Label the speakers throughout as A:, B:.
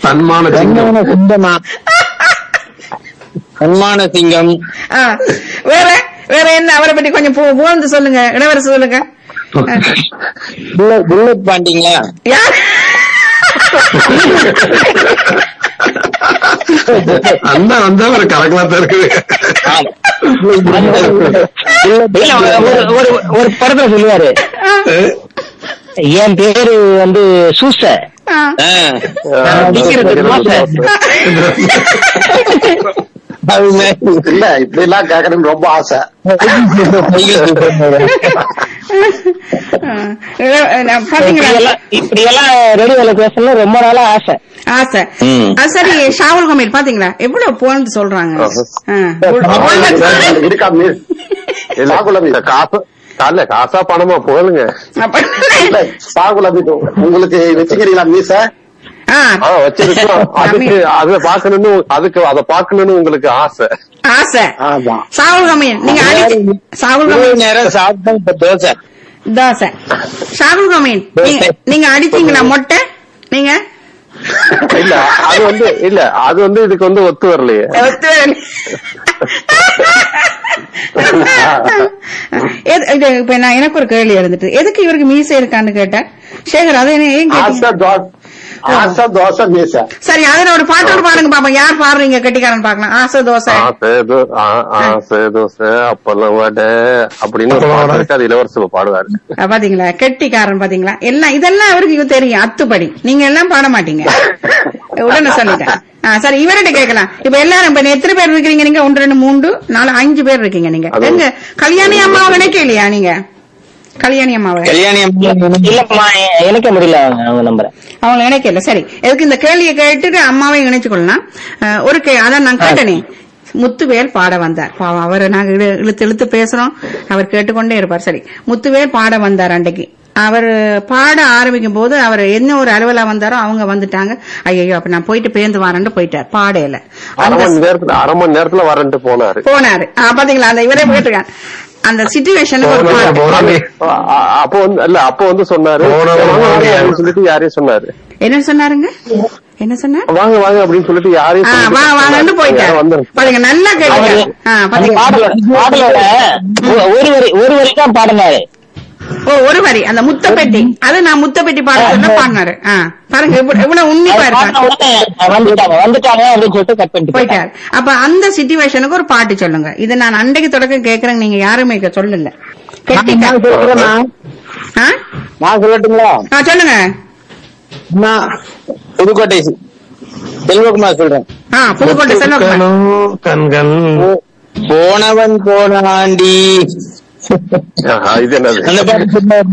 A: சன்மான சிங்கம்
B: சன்மான சிங்கமா சன்மான சிங்கம்
C: ஆ, வேற வேற என்ன அவரை பத்தி கொஞ்சம் பு- புகழ்ந்து சொல்லுங்க இளவரசு சொல்லுங்க
B: புல்லட் புல்லட் பாண்டிங்களா
C: யார்
A: அந்த அந்த ஒரு கலக்கலா தான் இருக்குது
B: இல்ல, ஒரு- ஒரு ஒரு படத்துல சொல்லுவாரு என் பேரு வந்து சூச
C: ஆ.
B: நான் அடிக்கிறது தோசை. அது மாதிரி.
D: இல்ல இப்படி எல்லாம் கேட்கணும்னு ரொம்ப ஆசை
C: ஆ. இள- நான் பாத்தீங்களா
B: இப்படியெல்லாம் இப்படியெல்லாம் ரேடியோல பேசணும் ரொம்ப நாளா ஆசை
C: ஆசை
B: ம்.
C: ஆ, சரி ஷாவுல் கமீர் பாத்தீங்களா எவ்வளவு புகழ்ந்து சொல்றாங்க ஆ.
D: இருக்கா மீர் சாகுல மீர்
E: இந்த காசு இல்ல காசா பணமா போலுங்க
C: அப்ப-
D: இல்ல சாகுல மீர் உங்களுக்கு வச்சுக்கிறீங்களா மீச
C: ஆ.
E: ஆ வச்சிருக்கோம் அதுக்கு அத பாக்கணும்னு அதுக்கு அத பாக்கணும்னு உங்களுக்கு ஆசை
C: ஆசை
D: ஆமா
C: சாவுல் கமீர் நீங்க அடிச்சு சாவுல்
B: இவ்வளவு
C: கமீர்
B: நேரம் சாப்பிட்டா இப்ப தோசை
C: தோசை ஷாகுல் கமீன் நீங்க நீங்க அடிச்சீங்களா மொட்டை நீங்க
E: இல்ல அது வந்து இல்ல அது வந்து இதுக்கு வந்து ஒத்து வரலையே
C: ஒத்து வரல. எது- இது இப்ப நான் எனக்கு ஒரு கேள்வி இருந்துட்டு எதுக்கு இவருக்கு மீசை இருக்கான்னு கேட்டேன் சேகர் அதை என்ன ஏன்
D: ஆசை
C: கேட்டீங்க
D: தோசை ஆசை தோசை மீச
C: சரி அதுல ஒரு பாட்டோட பாடுங்க பாப்போம் யார் பாடுறீங்க கெட்டிக்காரன் பாக்கலாம் ஆசை தோசை
E: ஆசை தோ- ஆ- ஆசை தோசை அப்பெல்லாம் வடை அப்படின்னு ஒரு பாட்டு இருக்கு அது இளவரசர் பாடுவாரு
C: அஹ் பாத்தீங்களா கெட்டிக்காரன் பாத்தீங்களா எல்லாம் இதெல்லாம் அவருக்கு இது தெரியும் அத்துப்படி நீங்க எல்லாம் பாட மாட்டீங்க உடனே சொல்லிட்டேன் ஆ, சரி இவர்கிட்ட கேட்கலாம் இப்ப எல்லாரும் இப்ப எத்தனை பேர் இருக்கீங்க நீங்க ஒன்று ரெண்டு மூன்று நாலு அஞ்சு பேர் இருக்கீங்க நீங்க
E: அது-
C: எங்க கல்யாணி அம்மாவை நினைக்கலையா நீங்க கல்யாணி அம்மாவை
B: கல்யாணி அம்மா இல்லம்மா இணைக்க முடியல அவங்க அவங்க நம்பரை
C: அவங்களை இணைக்கல சரி எதுக்கு இந்த கேள்வியை கேட்டுட்டு அம்மாவை இணைச்சு கொள்ளலாம் அஹ், ஒரு கே அதான் நான் கேட்டனே முத்துவேல் பாட வந்தார் பாவம் அவர் நாங்க இழு- இழுத்து இழுத்து பேசுறோம் அவர் கேட்டுக்கொண்டே இருப்பார் சரி முத்துவேல் பாட வந்தார் அன்றைக்கு அவர் பாட ஆரம்பிக்கும் போது அவர் என்ன ஒரு அலுவலா வந்தாரோ அவங்க வந்துட்டாங்க ஐயோ அப்ப நான் போயிட்டு பேந்து வரேன்ட்டு போயிட்டார் பாடையில
E: அரை
C: அந்த
E: மணி நேரத்துல அரை மணி நேரத்துல வரேன்ட்டு போனாரு
C: போனாரு ஆ, பாத்தீங்களா அந்த இவரே போயிட்டு அந்த சிச்சுவேஷனுக்கு ஒரு பாட்டு
A: போனாங்க
E: அ- அ- அப்போ வந்து இல்ல அப்போ வந்து சொன்னாரு
A: போனவங்க
E: வாங்க, வாங்க
A: வாங்க.
E: அப்படின்னு சொல்லிட்டு யாரையும் சொன்னாரு
C: என்ன சொன்னாருங்க என்ன சொன்னார்
E: வாங்க வாங்க அப்படின்னு சொல்லிட்டு யாரையும்
C: ஆ,
E: சொல்லிட்டு
C: வா வாங்கன்னு போயிட்டார்
E: யாரோ வந்து
C: பாருங்க நல்லா கேட்டீங்க ஆ,
B: அந்த
C: பாத்தீங்களா
B: பாடலோட பாடலோட ஒ- ஒரு வரி ஒரு வரி தான் பாடினாரு
C: ஓ ஒரு வரி அந்த முத்த பெட்டி அது நான் முத்த பெட்டி பாட சொன்ன பாடினாரு ஆ, பாருங்க இவ்வ- இவ்வளவு உன்னிப்பா
B: அது பாடின
C: இருக்காரு
B: உடனே வந்துட்டாங்க வந்துட்டாங்க அப்படின்னு சொல்லிட்டு கட் பண்ணிட்டு
C: போயிட்டாரு அப்ப அந்த சிச்சுவேஷனுக்கு ஒரு பாட்டு சொல்லுங்க இது நான் அன்றைக்கு தொடக்கம் கேக்குறேன் நீங்க யாருமே இங்க சொல்லல கெட்டிக்கா
B: நான் சொல்றேன்னா
C: ஆ?
B: நான் சொல்லட்டுங்களா
C: ஆ, சொல்லுங்க
B: நான் புதுக்கோட்டை செல்வகுமார் சொல்றேன்
C: ஆ புதுக்கோட்டை செல்வகுமார்
A: கண்களோ, கண்கள்
B: போனவன் போனாண்டி
E: ஆஹா, இது என்னது
B: அந்த பாட்டு சொன்னாரு.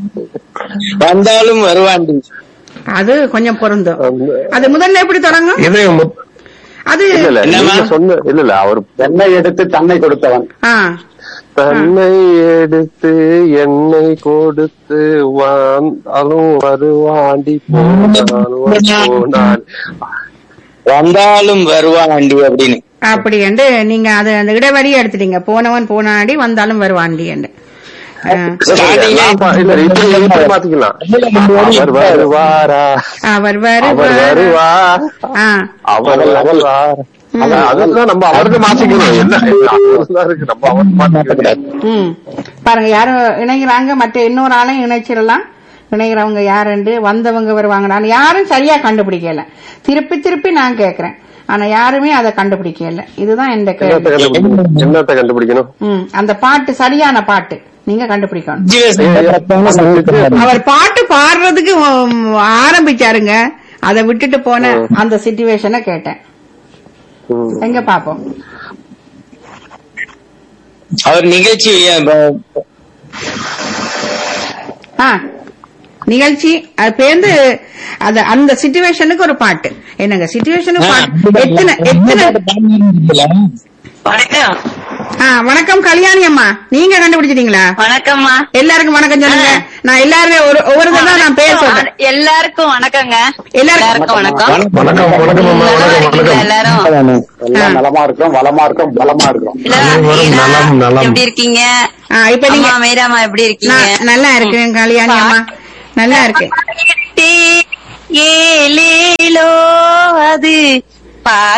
B: வந்தாலும் வருவாண்டி
C: அது கொஞ்சம் பொருந்தும் அது முதல்ல எப்படி தொடங்கும்
A: இது முத்-
C: அது
E: இல்ல இல்ல
B: என்னம்மா?
E: நீங்க சொன்ன இல்ல இல்ல அவர்
D: என்னை எடுத்து தன்னை கொடுத்தவன்
C: ஆ
E: தன்னை எடுத்து எண்ணெய் கொடுத்து வாழ்ந்தாலும் வருவாண்டி போனாலும் போனான்
B: வந்தாலும் வருவாண்டி அப்படின்னு
C: அப்படி என்று நீங்க அது அந்த இடைவெளியை எடுத்துட்டீங்க போனவன் போனாடி வந்தாலும் வருவாண்டி என்று ஆ.
B: ஸ்டார்டிங்கே
E: இல்ல இப்படி இப்படி மாத்திக்கலாம் அவர் வருவாரா
C: அவர்
E: அவர்
C: வருவார்
E: வருவா
C: ஆ
E: அவர் வருவார் அதான் அதெல்லாம் நம்ம அவருக்கு மாத்திக்கணும் என்ன அதுதான் இருக்கு நம்ம அவருக்கு மாத்திக்கணும்
C: ம் பாருங்க யாரும் இணைகிறாங்க மற்ற இன்னொரு ஆளையும் இணைச்சிடலாம் இணைகிறவங்க யாருண்டு வந்தவங்க வருவாங்க நான் யாரும் சரியா கண்டுபிடிக்கல திருப்பி திருப்பி நான் கேக்குறேன் ஆனா யாருமே அதை கண்டுபிடிக்கல இதுதான் எந்த
E: என்னத்தை
C: கேள்வி
E: கண்டுபிடிக்கணும் என்னத்தை கண்டுபிடிக்கணும்
C: ம் அந்த பாட்டு சரியான பாட்டு நீங்க கண்டுபிடிக்கணும்
B: ஜீவசங்கர்
C: அவர் பாட்டு பாடுறதுக்கு உம், ஆரம்பிச்சாருங்க அதை விட்டுட்டு போன அந்த சிச்சுவேஷனை கேட்டேன்
E: ம்.
C: எங்க பாப்போம்
B: அவர் நிகழ்ச்சி அஹ்,
C: ஆ நிகழ்ச்சி அது பேருந்து அது அந்த சிச்சுவேஷனுக்கு ஒரு பாட்டு என்னங்க சிச்சுவேஷனுக்கு பாட்டு எத்தனை எத்தனை
F: வணக்கம்
C: ஆ வணக்கம் கல்யாணி அம்மா நீங்க கண்டுபிடிச்சிட்டீங்களா
F: வணக்கம்மா
C: எல்லாருக்கும் வணக்கம் சொல்லுங்க நான் எல்லாருமே ஒரு ஒவ்வொரு தடவை நான் பேர் சொல்றேன்
F: எல்லாருக்கும் வணக்கங்க
C: எல்லாருக்கும்
F: எல்லாருக்கும் வணக்கம்
A: வணக்கம் வணக்கம் அம்மா
F: நல்லா
A: வணக்கம்
F: இருக்கீங்களா
A: வணக்கம்
F: எல்லாரும்
D: எல்லாம் நலமா இருக்கிறோம் வளமா இருக்கிறோம் பலமா இருக்கிறோம்
F: எல்லாரும்
A: அனைவரும்
F: இருக்கீங்களா?
A: நலம், நலம்.
F: எப்படி இருக்கீங்க
C: ஆ, இப்ப நீங்க
F: அம்மா மீராமா எப்படி இருக்கீங்க
C: நான் நல்லா இருக்கேன் கல்யாணி அம்மா நல்லா இருக்கேன்
F: ஏலேலோ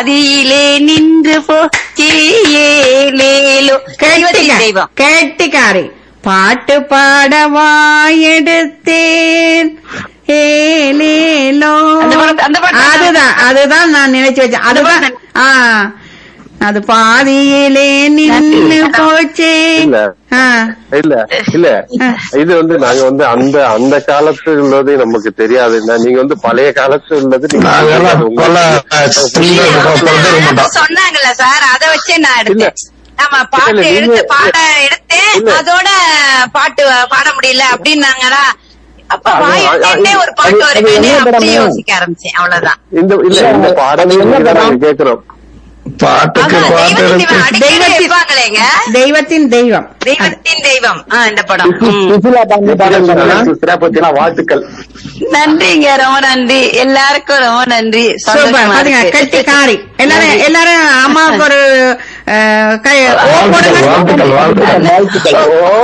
F: பாதியிலே நின்று போச்சே ஏலேலோ தெய்வத்தின் தெய்வம்
C: கேட்டிக்காரி பாட்டு பாடவா எடுத்தேன் ஏலேலோ
F: அந்த பாட்டு- அந்த பாட்டு-
C: அதுதான் அதுதான் நான் நினைச்சு வச்சேன் அதுதான்
F: பாட்டு-
C: ஆ அது பாதியிலே நின்னு போச்சே
E: இல்ல.
C: ஆ,
E: இல்ல இல்ல இது வந்து நாங்க வந்து அந்த அந்த காலத்து உள்ளது நமக்கு தெரியாது நீங்க வந்து பழைய காலத்து உள்ளது நீங்க
A: நாங்கெல்லாம் கொல்ல
F: இல்ல,
A: சொல்றது
F: அவங்க
A: மாட்டோம்
F: சொன்னாங்கல்ல சார் அத வச்சே நான்
E: இல்ல.
F: எடுத்தேன் ஆமா பாட்டு
E: இல்ல,
F: எடுத்து
E: நீங்க-
F: பாட எடுத்தேன்
E: இல்ல.
F: அதோட பாட்டு பாட முடியல அப்படின்னாங்களா அப்ப
E: அது-
F: வாய்
E: அது-
F: எடுத்தே ஒரு பாட்டு
B: அது- அது
F: வருமேனு
B: என்ன
F: அப்படி
B: படமே?
F: யோசிக்க ஆரம்பிச்சேன் அவ்வளவுதான்
E: இந்த இல்ல இந்த பாடல்
B: அது என்ன
E: நாங்க
B: படம்?
E: கேட்கிறோம்
A: பாட்டுக்கு
F: அதான்
A: பாட்டு
F: தெய்வத்தின்
A: எடுத்து
F: தெய்வம். அடிக்கடி
C: தெய்வத்தின்-
F: வைப்பாங்களேங்க
C: தெய்வத்தின் தெய்வம் அது.
F: தெய்வத்தின் தெய்வம் ஆ, இந்த படம் ம்.
B: சுசிலா பாண்டி பாடல் பாருங்க
D: சிறப்பத்தினா வாழ்த்துக்கள்
F: நன்றிங்க ரொம்ப நன்றி எல்லாருக்கும் ரொம்ப நன்றி
C: சூப்பர்
F: சந்தோஷமா
C: பாத்தீங்க
F: இருக்கு.
C: கட்டிக்காரி எல்லாரும்
F: நன்றி.
C: எல்லாரும் அம்மாவுக்கு ஒரு அஹ், கை- ஓ போடுங்க.
A: வாழ்த்துக்கள் வாழ்த்துக்கள்
B: வாழ்த்துக்கள்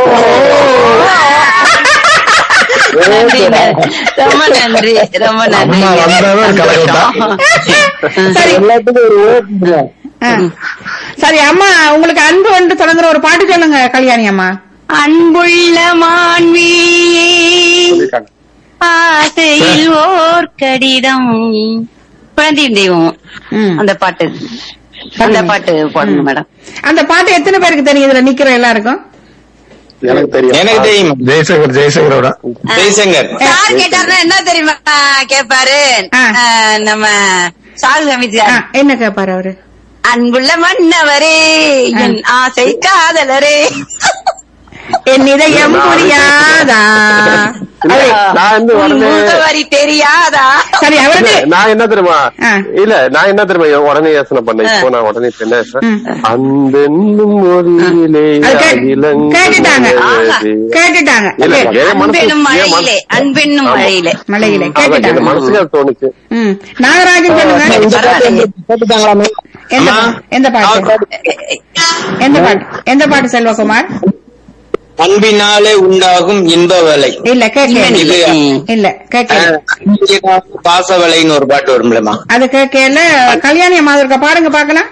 F: நன்றிங்க. ரொம்ப நன்றி ரொம்ப நன்றி
A: அம்மா வந்தாதான் கலக்கட்டா.
C: சரி
B: எல்லாத்துக்கும் ஒரு ஓட்டு
C: ஆ. சரி அம்மா உங்களுக்கு அன்பு ஒன்று தொடங்குற ஒரு பாட்டு சொல்லுங்க கல்யாணி அம்மா
F: அன்புள்ள மாண்பியே
D: சொல்லிருக்காங்க.
F: ஆசையில் ஓர் கடிதம் குழந்தையின் தெய்வம்
C: ம்.
F: அந்த பாட்டு அந்த பாட்டு போடுங்க மேடம்
C: அந்த பாட்டு எத்தனை பேருக்கு தெரியும் இதுல நிக்கிற எல்லாருக்கும்
D: எனக்கு தெரியும்
B: எனக்கு தெரியும்
A: ஜெய்சங்கர் ஜெய்சங்கரோட
B: ஜெய்சங்கர்
F: சார் கேட்டாருன்னா என்ன தெரியுமா கேப்பாரு
C: ஆ.
F: ஆ, நம்ம சாகு
C: ஆ,
F: சமிச்சார்
C: என்ன கேப்பாரு அவரு
F: அன்புள்ள மன்னவரே என் ஆசை காதலரே
C: என் இதயம் புரியாதா
E: இல்ல, நான் வந்து
F: உன்
E: உடனே
F: முகவரி தெரியாதா
C: சரி
E: இல்ல,
C: அவருக்கு
E: நான் என்ன தெரியுமா
C: ஆ.
E: இல்ல நான் என்ன தெரியுமா உடனே யோசனை பண்ணேன் இப்போ நான் உடனே இப்ப என்ன யோசனை?
C: ம்.
E: அந்தென்னும் மொழியிலே
C: அது கே-
E: அகிலங்கும்
C: கேட்டுட்டாங்க
E: உள்ளது.
C: கேட்டுட்டாங்க
E: இல்ல,
C: கே-
E: என் மனசு-
F: அன்பெனும்
E: என்
F: மழையிலே
E: மனசு-
F: அன்பென்னும்
E: ஆமா.
F: மழையிலே
C: மலையில
E: அதான் என்
C: கேட்டுட்டாங்க
E: மனசுக்கு அது தோணுச்சு
C: ம் நாகராஜன் சொல்லுங்க
B: இந்த பாட்டு கேட்டுட்டாங்களாமே
C: எந்த
B: அம்மா.
C: எந்த பாட்டு எந்த பாட்டு எந்த பாட்டு செல்வகுமார்
B: அன்பினாலே உண்டாகும் இன்ப வேலை
C: இல்ல கேட்க
B: இது
C: இல்ல கேட்க
B: பாசவலைன்னு ஒரு பாட்டு வரும்லமா
C: அது கேட்கல கல்யாணி அம்மா இருக்கா பாருங்க பாக்கலாம்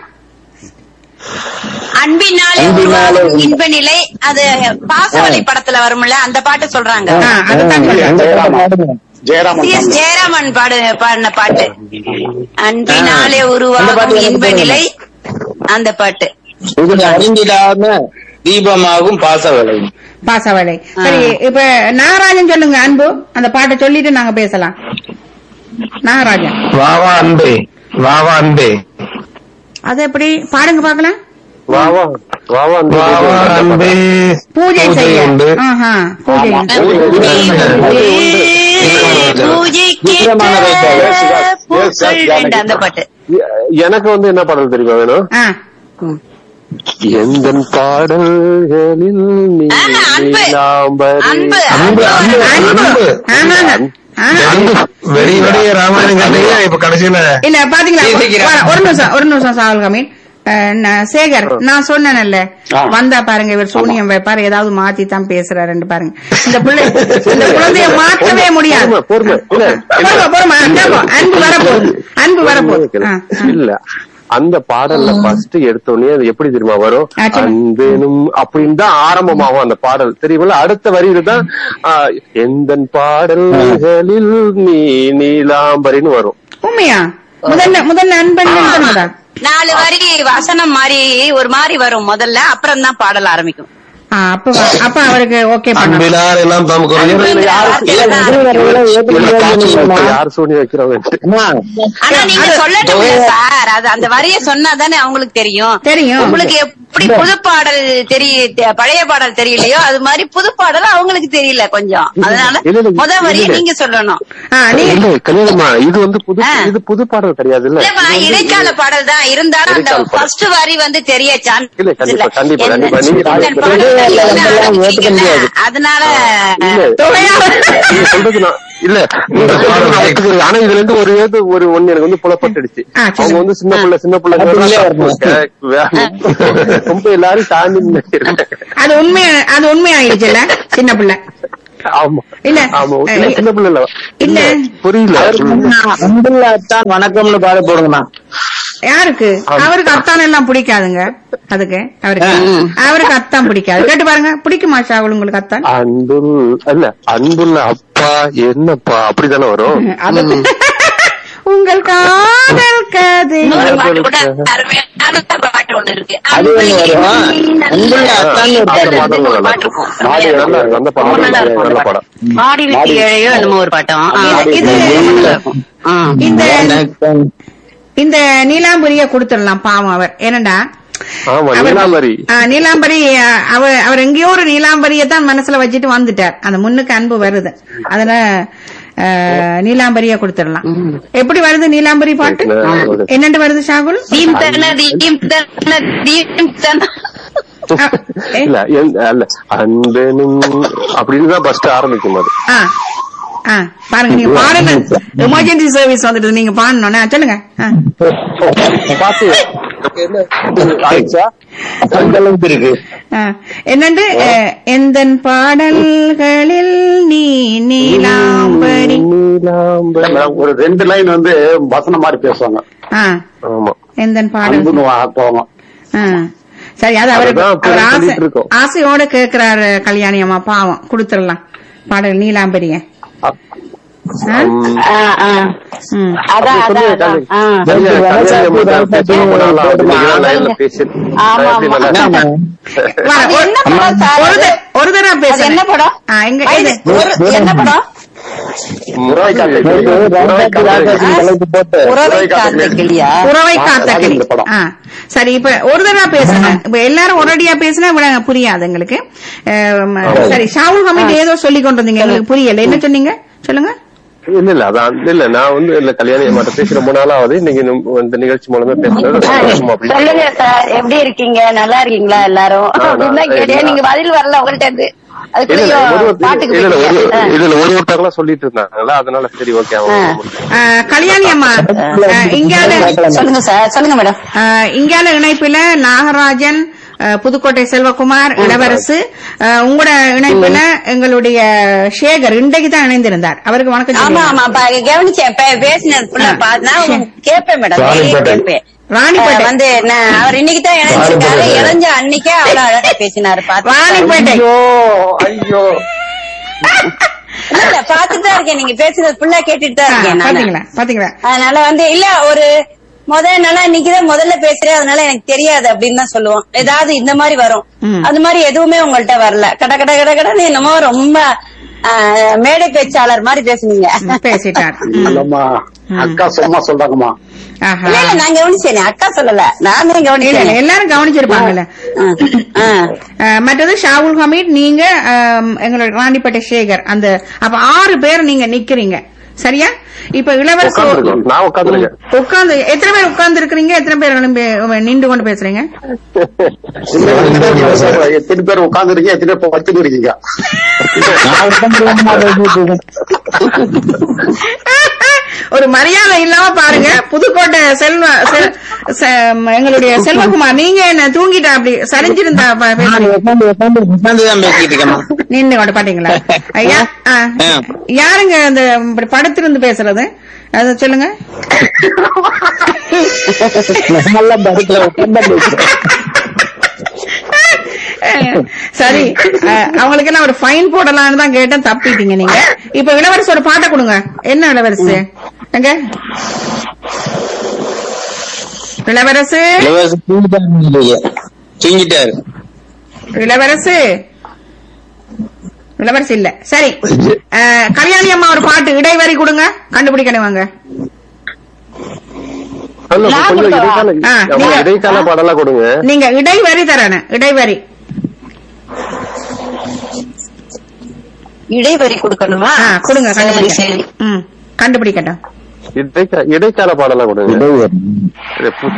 F: அன்பினாலே உருவாகும் இன்ப நிலை அது பாசவலை படத்துல வரும்ல அந்த பாட்டு சொல்றாங்க
C: ஆ, அதுதான் சொல்றேன்.
D: ஜெயராமன் ஜெயராமன்
F: சி எஸ் ஜெயராமன் பாடு பாடின பாட்டு அன்பினாலே
B: அந்த பாட்டு
F: உருவாகும்
B: எனக்கு
F: இன்ப
B: தெரியும்.
F: நிலை அந்த பாட்டு
B: இது அறிந்திடாம தீபமாகும் பாசவலை
C: பாசவலை சரி இப்ப நாகராஜன் சொல்லுங்க அன்பு அந்த பாட்டை சொல்லிட்டு நாங்க பேசலாம் நாகராஜன்
A: வா வா அன்பே வா வா அன்பே
C: அது எப்படி பாடுங்க பாக்கலாம்
E: வா வா வா வா அந்த
A: வா வா அன்பே
C: பூஜை செய்ய
A: உண்டு
C: ஆஹா பூஜை
B: விக்ரமான வேட்டையாடு.
F: பூக்கள் ரெண்டு அந்த பாட்டு
E: எ- எனக்கு வந்து என்ன பாடல் தெரியுமா வேணும்
C: ஆ
E: எந்த பாடல்களில் நீ
F: ஆ, அன்பு.
E: நீலாம்பரி.
F: அன்பு
A: அன்பு அன்பு
C: அன்பு ஆமாங்க ஆ.
A: அன்பு வெடி வெடிய ராமாயணம் கதையா இப்ப கடைசியில
C: இல்ல பாத்தீங்களா
B: பேசிக்கிறேன்.
C: வா, ஒரு நிமிஷம் ஒரு நிமிஷம் சாவல் கமீன் அஹ், நான் சேகர் நான் சொன்னேன்ல வந்தா பாருங்க இவர் சூனியம் வைப்பாரு ஏதாவது மாத்தி தான் பேசுறாருன்னு பாருங்க இந்த பிள்ளை இந்த குழந்தைய மாற்றவே முடியாது
E: பொறுமை, பொறுமை. இல்ல,
C: பொறுமை, பொறுமை. கேப்போம். அன்பு வரப்போகுது அன்பு வரப்போகுது ஆ, ஆ.
E: இல்ல அந்த பாடல்ல ஃபர்ஸ்ட் எடுத்தோடனே அது எப்படி தெரியுமா வரும்
C: ஆ, சொல்லு.
E: அன்பெனும் அப்படின்னு தான் ஆரம்பமாகும் அந்த பாடல் தெரியுமில்ல அடுத்த வரியில தான் எந்த பாடல்களில் நீ நீலாம்பரின்னு வரும்
C: உண்மையா முதல்ல முதல்ல அன்பன் சொன்னதா
F: நாலு வரி வசனம் மாதிரி ஒரு மாதிரி வரும் முதல்ல அப்புறம் தான் பாடல் ஆரம்பிக்கும்
C: ஆ, அப்ப வா- அப்ப அவருக்கு ஓகே பண்ணலாம்
A: அன்பினார் எல்லாம் தமக்கு ஒரு
F: அன்புங்கிற வார்த்தையில தான் ஆரம்பிக்கும்.
E: இப்ப யார் சோனி வைக்கிறவங்க
F: ஆனா நீங்க சொல்லட்டும்ல சார் அது அந்த வரிய சொன்னா தானே அவங்களுக்கு தெரியும்
C: தெரியும்.
F: உங்களுக்கு எப்படி புது பாடல் தெரிய தெ- பழைய பாடல் தெரியலையோ அது மாதிரி புது பாடல் அவங்களுக்கு தெரியல கொஞ்சம் அதனால
E: இல்ல, இல்ல,
F: முத வரிய
E: இல்ல.
F: நீங்க சொல்லணும்
C: ஆ, நீ
E: இல்ல கல்யாணமா இது வந்து புது
F: ஆ.
E: இது புது பாடல் கிடையாது இல்ல
F: இல்லம்மா இடைக்கால பாடல் தான் இருந்தாலும் அந்த
E: இடைக்கால பாடல்.
F: ஃபர்ஸ்ட் வரி வந்து தெரிய சான்ஸ்
E: இல்ல, கண்டிப்பா, கண்டிப்பா,
F: என்ன-
E: கண்டிப்பா. நீங்க
F: இந்த
E: ராஜ-
F: பாடல்
B: இல்ல,
F: என்ன
B: இல்ல,
F: ஆரம்பிச்சீங்கல்ல,
B: இல்ல,
F: அதனால
E: இல்ல
C: தொகையா
E: நீங்க சொல்றது நான் இல்ல நீங்க சொல்றது நான் ஒத்துக்கிறேன். ஆனா இதுல இருந்து ஒரு ஏது ஒரு ஒண்ணு எனக்கு வந்து புலப்பட்டுடுச்சு
C: ஆ, சரி.
E: அவங்க வந்து சின்ன பிள்ளை சின்ன பிள்ளை
B: அது உள்ளே வரணும்.
E: ரொம்ப எல்லாரும் தாண்டி நினைக்கிறேன்.
C: அது உண்மை அது உண்மையாயிடுச்சுல்ல சின்ன பிள்ளை
E: ஆமா
C: இல்ல.
E: ஆமா இல்ல, சின்ன பிள்ளை இல்ல
C: இல்ல.
E: புரியல
B: அன்புல்லாத்தான் வணக்கம்னு பாட போடுங்கண்ணா
C: யாருக்கு அவருக்கு அத்தான் எல்லாம் பிடிக்காதுங்க அதுக்கு அவருக்கு அவருக்கு அத்தான் பிடிக்காது கேட்டு பாருங்க பிடிக்குமா ஷாகுல் உங்களுக்கு அத்தான்
E: அன்புல் அல்ல அன்புள்ள அப்பா என்னப்பா அப்படிதானே வரும்
C: அது உங்கள் காதல் கதை
F: இன்னொரு பாட்டு கூட அருமையான பாட்டு ஒண்ணு இருக்கு
B: அது ஒண்ணு வரும் அன்புள்ள அத்தான்னு ஒரு
E: அந்த
B: பாட்டு
E: பாடம் நல்லா
F: பாட்டு
E: இருக்கும்.
F: இருக்கும்.
E: மாடி நல்லா இருக்கும் அந்த படம்
F: நல்லா இருக்கும் அந்த
E: நல்ல
F: பாட்டு.
E: படம்
F: மாடி விட்டு ஏழையோ என்னமோ ஒரு பாட்டம் ஆ,
C: இது
F: நல்லா இருக்கும். ஆ.
C: இந்த
B: வணக்கம்.
C: இந்த நீலாம்பரிய கொடுத்துடலாம் பாவம் அவர் என்னடா
E: ஆமா
C: அவர்-
E: நீலாம்பரி
C: ஆ, நீலாம்பரி ஆ, அவர் அவர் எங்கேயோ ஒரு நீலாம்பரிய தான் மனசுல வச்சுட்டு வந்துட்டார் அந்த முன்னுக்கு அன்பு வருது அதுல ஆ, நீலாம்பரிய கொடுத்துடலாம் எப்படி வருது நீலாம்பரி பாட்டு
E: என்ன?
C: என்னண்டு வருது ஷாகுல்
F: தீம் தன தீம் தன தீம் தன
C: ஆ, ஏ,
E: இல்ல எந்த- அல்ல அன்பனும் அப்படின்னு தான் ஃபர்ஸ்ட் ஆரம்பிக்கும் அது
C: ஆ ஆ பாருங்க நீங்க பாடுங்க எமர்ஜென்சி சர்வீஸ் வந்துட்டு நீங்க பாடணும் ஆ, சொல்லுங்க ஆ.
E: பாத்து என்ன ஆயிடுச்சா
B: அந்த அளவுக்கு இருக்கு
C: ஆ, என்னண்டு எந்தன் பாடல்களில் நீ நீலாம்பரி
E: நீலாம்பரி
D: மேடம், ஒரு ரெண்டு லைன் வந்து வசனம் மாதிரி பேசுவாங்க
C: ஆ
E: ஆமா
C: எந்தன் பாடல்
D: அன்புன்னு வா- போவாங்க
C: ஆ. சரி அது அவருக்கு
E: அதுதான்
C: அவர்
E: அப்ப
C: ஆசை
E: சொல்லிட்டு இருக்கோம்.
C: ஆசையோட கேக்குறாரு கல்யாணி அம்மா பாவம் கொடுத்துடலாம் பாடல் நீலாம்பரிய ஆ?
F: ஆ, ஆ.
C: ம்.
F: அதான்
E: அப்படி
F: அதான்
E: சொல்லு,
F: அதான். ஆ.
E: சரியா, கல்யாணி அம்மா தான் பேசி ரொம்ப நாளா ஆகுது. இன்னைக்கு தான் லைன்ல பேசி
F: ஆமா,
E: எப்படி
F: ஆமா.
E: நல்லா
C: வா,
F: அது
C: ஒரு-
F: என்ன படம் சார்?
C: ஒரு த- ஒரு தடவை
F: அது
C: பேசுங்க
F: என்ன படம்
C: ஆ, எங்க
F: இது,
C: இது
F: ஒரு- என்ன படம்
E: முறை காட்டு
B: ராஜாஜி ராஜாஜி தலைக்கு போட்டு
F: உறவை காத்த கிளியா
C: உறவை காத்த கிளி
D: ராஜேந்திர படம்.
C: ஆ. சரி இப்ப ஒரு தடவை பேசுங்க இப்ப எல்லாரும் ஒரடியா பேசினா விட- புரியாது எங்களுக்கு அஹ், சரி ஷாவுல் ஹமீத் ஏதோ சொல்லி கொண்டு வந்தீங்க எங்களுக்கு புரியல என்ன சொன்னீங்க சொல்லுங்க
E: இல்ல இல்ல அதான் இல்ல நான் வந்து இல்ல கல்யாணி அம்மாட்ட பேசி ரொம்ப நாள் ஆகுது இன்னைக்கு இந்த- இந்த நிகழ்ச்சி மூலமா பேசுறது சந்தோஷமா அப்படி
F: சொல்லுங்க சார் எப்படி இருக்கீங்க நல்லா இருக்கீங்களா எல்லாரும்
E: ஆ,
F: அப்படின்னு தான்
E: நான்
F: கேட்டேன் நீங்க பதில் வரல உங்கள்ட்ட இருந்து
E: இல்ல இல்ல ஒரு
F: அதுக்குள்ளயும்
E: ஒருத்தர்
F: பாட்டுக்கு
E: இல்ல இல்ல ஒரு
F: போயிட்டீங்க.
E: இல்ல இல்ல ஒரு ஒருத்தவங்களா சொல்லிட்டு இருந்தாங்கல்ல அதனால சரி ஓகே அவங்க
C: அஹ், கல்யாணி அம்மா அஹ், இங்கால
F: ஆ. சொல்லுங்க சார் சொல்லுங்க மேடம்
C: அஹ், இங்கால இணைப்புல நாகராஜன் அஹ், புதுக்கோட்டை செல்வகுமார் இளவரசு அஹ், உங்களோட இணைப்புல எங்களுடைய சேகர் இன்றைக்கு தான் இணைந்திருந்தார் அவருக்கு வணக்கம்
F: ஆமா
C: சொல்லுங்க.
F: ஆமா பா- கவனிச்சேன் பே- பேசினது ஃபுல்லா
C: ஆ.
F: பார்த்தா கேட்பேன் மேடம் டெய்லியும் கேட்பேன்
C: ராணிப்பேட்டை.
F: ஆ, வந்து நான் அவர் இன்னைக்கு தான் இணைஞ்சிருக்காரு இணைஞ்ச அன்னைக்கே அவ்வளவு அழகா பேசினாரு பாத்து
C: ராணிப்பேட்டை
D: ஐயோ
F: இல்ல, இல்ல பாத்துட்டு தான் இருக்கேன் நீங்க பேசுறது ஃபுல்லா கேட்டுட்டு தான்
C: ஆ,
F: இருக்கேன் நானு.
C: பாத்தீங்களா பாத்தீங்களா
F: அதனால வந்து இல்ல ஒரு முதல் நாளா இன்னைக்குதான் முதல்ல பேசுறேன் அதனால எனக்கு தெரியாது அப்படின்னு தான் சொல்லுவோம் ஏதாவது இந்த மாதிரி வரும்
C: ம்.
F: அது மாதிரி எதுவுமே உங்கள்ட்ட வரல கட கட கட கடன்னு என்னமோ ரொம்ப ஆ, மேடை பேச்சாளர் மாதிரி பேசுனீங்க
C: ம், பேசிட்டார் ம்.
D: இல்லம்மா அக்கா சும்மா சொல்றாங்கம்மா
C: ஆஹா
F: இல்ல இல்ல நான் கவனிச்சேன் அக்கா சொல்லல நானே
C: இல்ல
F: கவனிச்சேன்
C: இல்ல எல்லாரும் கவனிச்சிருப்பாங்கல்ல
F: ஆ, ஆ.
C: அஹ், மற்றது ஷாவுல் ஹமீத் நீங்க அஹ், எங்களோட ராணிப்பேட்டை சேகர் அந்த அப்ப ஆறு பேர் நீங்க நிக்கிறீங்க சரியா இப்ப இளவரசு
E: உட்காந்துருக்கோம் நான் உட்காந்துருக்கேன்
C: உட்கார்ந்து எத்தனை பேர் உட்கார்ந்து இருக்கிறீங்க எத்தனை பேர் எழும்பி நின்று கொண்டு பேசுறீங்க
D: எத்தனை பேர் உட்கார்ந்து இருக்கீங்க எத்தனை பேர் படுத்துட்டு இருக்கீங்க
B: நான் உட்கார்ந்து பேசிட்டு இருக்கேன்.
C: ஒரு மரியாதை இல்லாம பாருங்க புதுக்கோட்டை செல்வ செல்- செ- எங்களுடைய செல்வகுமார் நீங்க என்ன தூங்கிட்டா அப்படி சரிஞ்சிருந்தா ப-
B: நான்
C: பேசுறீங்க.
B: உட்கார்ந்து உட்கார்ந்து உட்கார்ந்து தான் பேசிட்டு இருக்கேன்
C: நின்று கொண்டு பாத்தீங்களா ஐயா ஆ.
B: ஆ.
C: யாருங்க அந்த இப்படி படுத்திருந்து பேசுறது அத சொல்லுங்க
B: நல்லா படுக்கல உட்கார்ந்து தான் பேசுறேன்
C: சரி அஹ், அவங்களுக்கு எல்லாம் ஒரு ஃபைன் போடலாம்னு தான் கேட்டேன் தப்பிட்டீங்க நீங்க இப்ப இளவரசு ஒரு பாட்டை கொடுங்க என்ன இளவரசு எங்க இளவரசு
B: இளவரசர் தூங்கிட்டாரு இல்லையே. தூங்கிட்டாரு
C: இளவரசு இளவரசு இல்ல சரி அஹ், கல்யாணி அம்மா ஒரு பாட்டு இடைவரி கொடுங்க கண்டுபிடிக்கணும் வாங்க
E: அல்ல,
F: நான்
E: கொஞ்சம்
F: கொடுக்கவா?
E: இடைக்கால
C: ஆ,
E: ஆமா,
C: நீங்க-
E: இடைக்கால பாடலாம் கொடுங்க
C: நீங்க இடைவரி தரணும் இடைவரி
F: இடைவெளி கொடுக்கணுமா
C: ஆ, கொடுங்க
F: சரி
C: கண்டுபிடிக்க
F: சரி
C: ம் கண்டுபிடிக்கட்டும்
E: இடைக்கா இடைக்கால பாடலாம் கொடுங்க இது பு-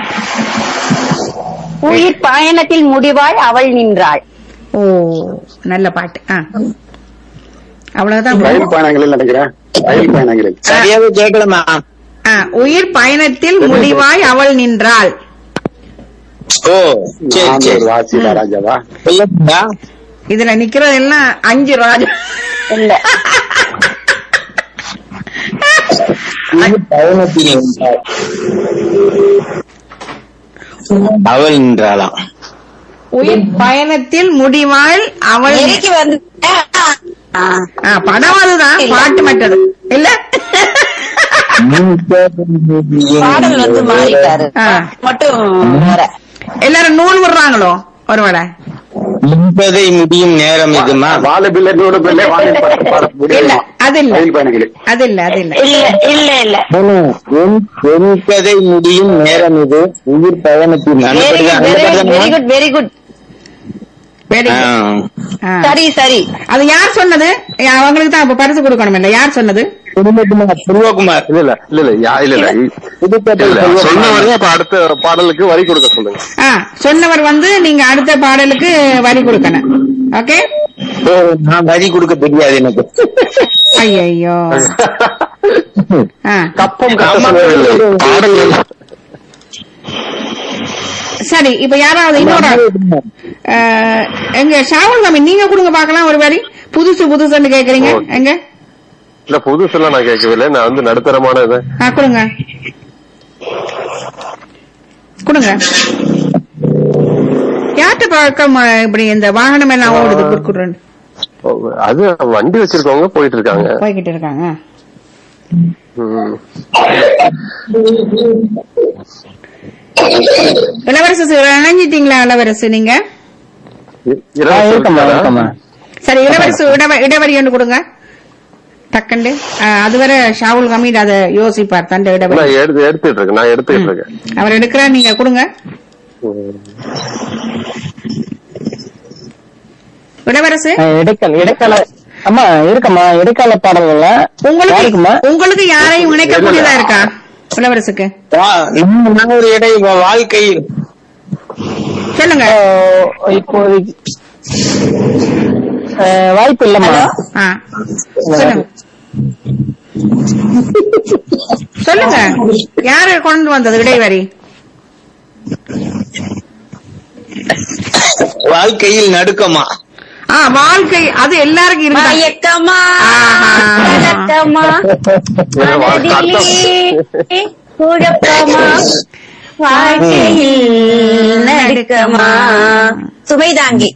F: உயிர் பயணத்தில் முடிவாய் அவள் நின்றாள்
C: ஓ நல்ல பாட்டு ஆ அவ்வளவுதான்
D: ரயில் பயணங்களில் நினைக்கிறேன் ரயில் பயணங்களில்
B: சரியாவே கேட்கலமா
C: ஆ, உயிர் பயணத்தில் முடிவாய் அவள் நின்றாள்
B: ஓ சரி
D: நான்
B: சரி
D: ஒரு வாசிதா ராஜாவா
B: சொல்லுங்க
C: இதுல நிக்கிறது எல்லாம் அஞ்சு ராஜா
F: இல்ல
B: பயணத்தில் அவள் நின்றாளாம்
C: உயிர் பயணத்தில் முடிவாள் அவள்
F: நெருக்கி வந்து ஆ.
C: ஆ, படம் அதுதான் பாட்டு மற்றது இல்ல
F: பாடல் வந்து மாறிட்டாரு
C: ஆ.
F: மட்டும் வேற
C: எல்லாரும் நூல் விடுறாங்களோ ஒருவேளை
B: என்பதை முடியும் நேரம் இதுமா
D: வாழபில்லை நூறு பிள்ளை வாழில் பட்டு பாட
C: இல்ல
D: முடியுமா
C: அது இல்ல
D: ரயில் பயணிகளே
C: அது இல்ல அது இல்ல
F: இல்ல இல்ல இல்ல
B: என்பதை முடியும் நேரம் இது உயிர் பயணத்தின்
F: very good very good very good
C: very
B: ஆ.
F: சரி சரி
C: அது யார் சொன்னது அவங்களுக்கு தான் இப்ப பரிசு கொடுக்கணும் இல்ல யார் சொன்னது
B: திருவகுமார் திருவகுமார்
E: இல்ல இல்ல இல்ல இல்ல யா- இல்ல இல்ல
B: புதுக்கோட்டை
E: இல்ல சொன்ன
B: திருவகுமார்.
E: வரையும் அப்ப அடுத்த பாடலுக்கு வரி கொடுக்க சொல்லுங்க
C: ஆ சொன்னவர் வந்து நீங்க அடுத்த பாடலுக்கு வரி கொடுக்கணும் ஓகே
B: ஓ, நான் வரி கொடுக்க தெரியாது எனக்கு
C: ஐயோ ஆ
E: கப்பம் கட்ட சொல்லவில்லை பாடல்கள்
C: சரி இப்ப யாராவது இன்னொரு ஆள். அஹ், எங்க ஷாவுல் மாமி நீங்க கொடுங்க பாக்கலாம் ஒரு வரி புதுசு புதுசுன்னு கேக்குறீங்க
E: ஓகே.
C: எங்க
E: இல்ல புதுசெல்லாம் நான் கேட்கவில்லை நான் வந்து நடுத்தரமான இது
C: ஆ கொடுங்க கொடுங்க யார்கிட்ட பழக்கம் அஹ், இப்படி இந்த வாகனம் எல்லாம் ஓடுது குறுக்குறன்னு
E: அது வண்டி வச்சிருக்கவங்க போயிட்டு இருக்காங்க
C: போய்கிட்டு இருக்காங்க
E: ம்.
C: இளவரசு இணைஞ்சிட்டீங்களா இளவரசு நீங்க
E: இ-
B: ஆ,
E: இரவு
B: இருக்கம்மா
E: சொல்லிட்டாரா?
B: இருக்கம்மா
C: சரி இளவரசு இடவ- இடவரி ஒன்று கொடுங்க டக்குண்டு அஹ், அதுவரை ஷாவுல் ஹமீட் அதை யோசிப்பார் தண்ட இடவரி
E: நான் எடுத்து எடுத்துட்டு இருக்கேன் நான் எடுத்துட்டு இருக்கேன்
C: அவர் எடுக்கிற நீங்க கொடுங்க இளவரசு
B: இடைக்கால இடைக்கால அம்மா இருக்கம்மா இடைக்கால பாடல்கள்ல
C: உங்களுக்கு
B: யாருக்குமா
C: உங்களுக்கு யாரையும் இணைக்கக்கூடியதா இருக்கா இளவரசுக்கு
B: வா- நம்ம நான் ஒரு இடை வா- வாழ்க்கையில்
C: சொல்லுங்க
B: ஆ, இப்போதைக்கு ஆ, வாய்ப்பு இல்லம்மா
C: ஆ. சொல்லுங்க சொல்லுங்க யாரு கொண்டு வந்தது இடைவரி
B: வாழ்க்கையில் நடுக்கமா
C: ஆ வாழ்க்கை அது எல்லாருக்கும் இருந்தா
F: மயக்கமா
C: ஆஹா.
F: கலக்கமா மனதிலே குழப்பமா வாழ்க்கையில் நடுக்கமா சுமைதாங்கி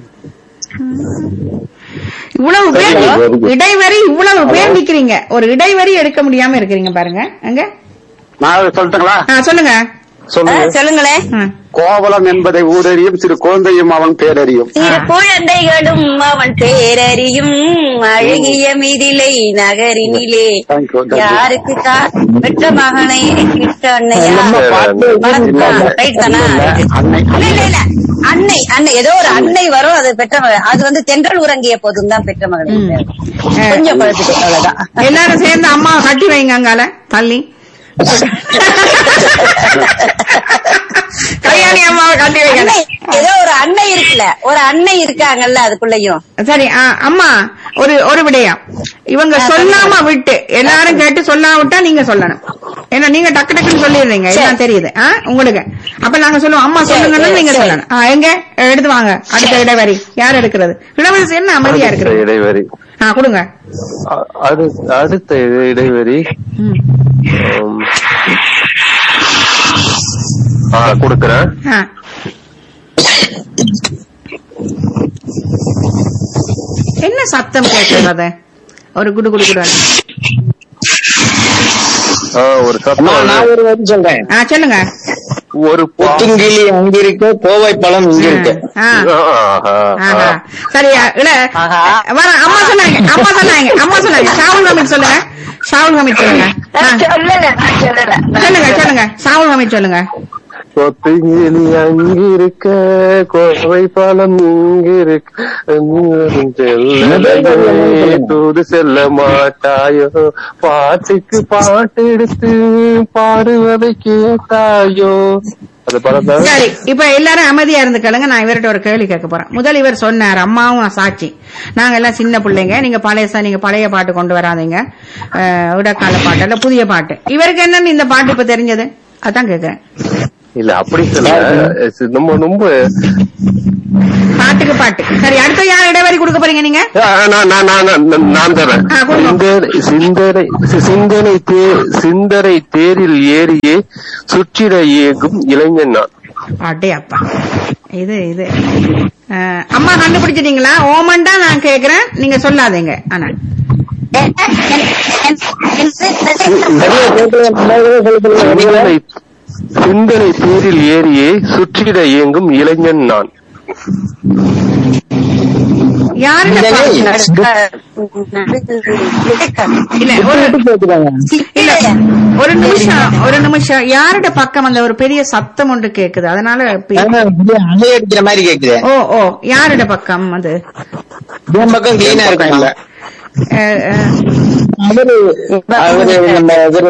C: இவ்வளவு பேர் இடைவரி இவ்வளவு பேர் நிக்கிறீங்க ஒரு இடைவரி எடுக்க முடியாம இருக்கிறீங்க பாருங்க அங்க
D: நான் சொல்லட்டுங்களா
C: ஆ, சொல்லுங்க
F: ஆ,
E: சொல்லுங்க
F: சொல்லுங்களேன்
C: ஆ.
D: கோவலம் என்பதை ஊரறியும் சிறு குழந்தையும் அவன் பேரறியும்
F: சிறு குழந்தைகளும் அவன் பேரறியும் அழகிய Mithila நகரினிலே
D: Thank you, thank you.
F: யாருக்கு கா பெற்ற மகனை கிட்ட அன்னையா
E: சரி,
F: வணக்கம்மா.
D: இல்ல,
F: ரைட் தானா
D: அன்னை
F: இல்ல இல்ல இல்ல அன்னை அன்னை ஏதோ ஒரு அன்னை வரும் அது பெற்ற மகன் அது வந்து தென்றல் உறங்கிய போதும் தான் பெற்ற மகன் கொஞ்சம் பழுத்துட்டு அவ்வளவுதான்
C: எல்லாரும் சேர்ந்து அம்மாவை கட்டி வைங்க அங்கால தள்ளி கல்யாணி அம்மாவை கட்டி வைங்க
F: அன்னை ஏதோ ஒரு அன்னை இருக்குல்ல ஒரு அன்னை இருக்காங்கல்ல அதுக்குள்ளயும்
C: சரி ஆ, அம்மா ஒரு ஒரு விடயம் இவங்க சொல்லாம விட்டு எல்லாரும் கேட்டு சொல்லாவிட்டா நீங்க சொல்லணும் ஏன்னா நீங்க டக்கு டக்குன்னு சொல்லிடுறீங்க எல்லாம் தெரியுது ஆ, உங்களுக்கு அப்ப நாங்க சொல்லுவோம் அம்மா சொல்லுங்கன்னா நீங்க
F: சரி.
C: சொல்லணும் ஆ, எங்க எடுத்து வாங்க அடுத்த இடைவரி யார் எடுக்கிறது இளவரசி என்ன அமைதியா
E: அடுத்த
C: இருக்குது
E: இடைவெளி
C: ஆ கொடுங்க
E: அ- அடு- அடுத்த இட- இடைவெளி
C: ம்.
E: ஆம். ஆ கொடுக்கறேன்
C: ஆ. என்ன சத்தம் கேட்கிறது ஒரு குடு குடு குடு
E: ஆ, ஒரு
B: அம்மா,
E: சத்தம்
B: நான் ஒரு வரி சொல்றேன்
C: ஆ சொல்லுங்க
E: ஒரு பா-
B: புத்துங்கிளி அங்க இருக்கு கோவை பழம் இங்க இருக்கு
C: ஆ
E: ஆஹா,
C: ஆஹா.
E: ஆ.
C: சரி இல்ல
F: ஆஹா.
C: வர அம்மா சொன்னாங்க அம்மா சொன்னாங்க அம்மா சொன்னாங்க ஷாவுல் ஹமீத் சொல்லுங்க ஷாவுல் ஹமீத் சொல்லுங்க ஆ,
F: சொல்லல சொல்லல
C: சொல்லுங்க சொல்லுங்க ஷாவுல் ஹமீத் சொல்லுங்க
E: கொத்துங்கிளி அங்கிருக்க கோவை பழம் இங்கிருக்க தூது செல்ல மாட்டாயோ பாட்டுக்கு பாட்டு எடுத்து பாடுவதை கேட்டாயோ அது படம் தான்
C: சரி இப்ப எல்லாரும் அமைதியா இருந்து கேளுங்க நான் இவர்கிட்ட ஒரு கேள்வி கேட்க போறேன் முதல் இவர் சொன்னார் அம்மாவும் சாட்சி நாங்க எல்லாம் சின்ன பிள்ளைங்க நீங்க பழைய நீங்க பழைய பாட்டு கொண்டு வராதீங்க அஹ், விடக்கால பாட்டு இல்ல புதிய பாட்டு இவருக்கு என்னன்னு இந்த பாட்டு இப்ப தெரிஞ்சது அதான் கேக்குறேன்
E: இல்ல அப்படி சொல்ல நம்ம ரொம்ப
C: பாட்டுக்கு பாட்டு சரி அடுத்த யார் இடைவெளி கொடுக்க போறீங்க நீங்க
E: ஆ, நான் நான் நான் நான் நான் தரேன்
C: ஆ, கொடுங்க.
E: சிந்தனை சிந்தனை சிந்தனை தே சிந்தனை தேரில் ஏறியே சுற்றிட ஏகும் இளைஞன் நான்
C: அடே அப்பா இது இது அஹ், அம்மா கண்டுபிடிச்சிட்டீங்களா ஓமண்டா நான் கேக்குறேன் நீங்க சொல்லாதீங்க ஆனா
E: சிந்தனை சிந்தனை தேரில் ஏறியே சுற்றிட இயங்கும் இளைஞன் நான்
C: யாருடைய பக்கம்? இல்ல ஒரு இல்ல ஒரு நிமிஷம் ஒரு நிமிஷம் யாருடைய பக்கம் அந்த ஒரு பெரிய சத்தம் ஒன்று கேக்குது அதனால பே-
B: அலை அடிக்கிற மாதிரி கேக்குது
C: ஓ ஓ யாருடைய பக்கம் அது
B: என் பக்கம் கிளீனா இருக்காங்க
C: அஹ், அஹ்,
B: அவரு அவரு நம்ம இவரு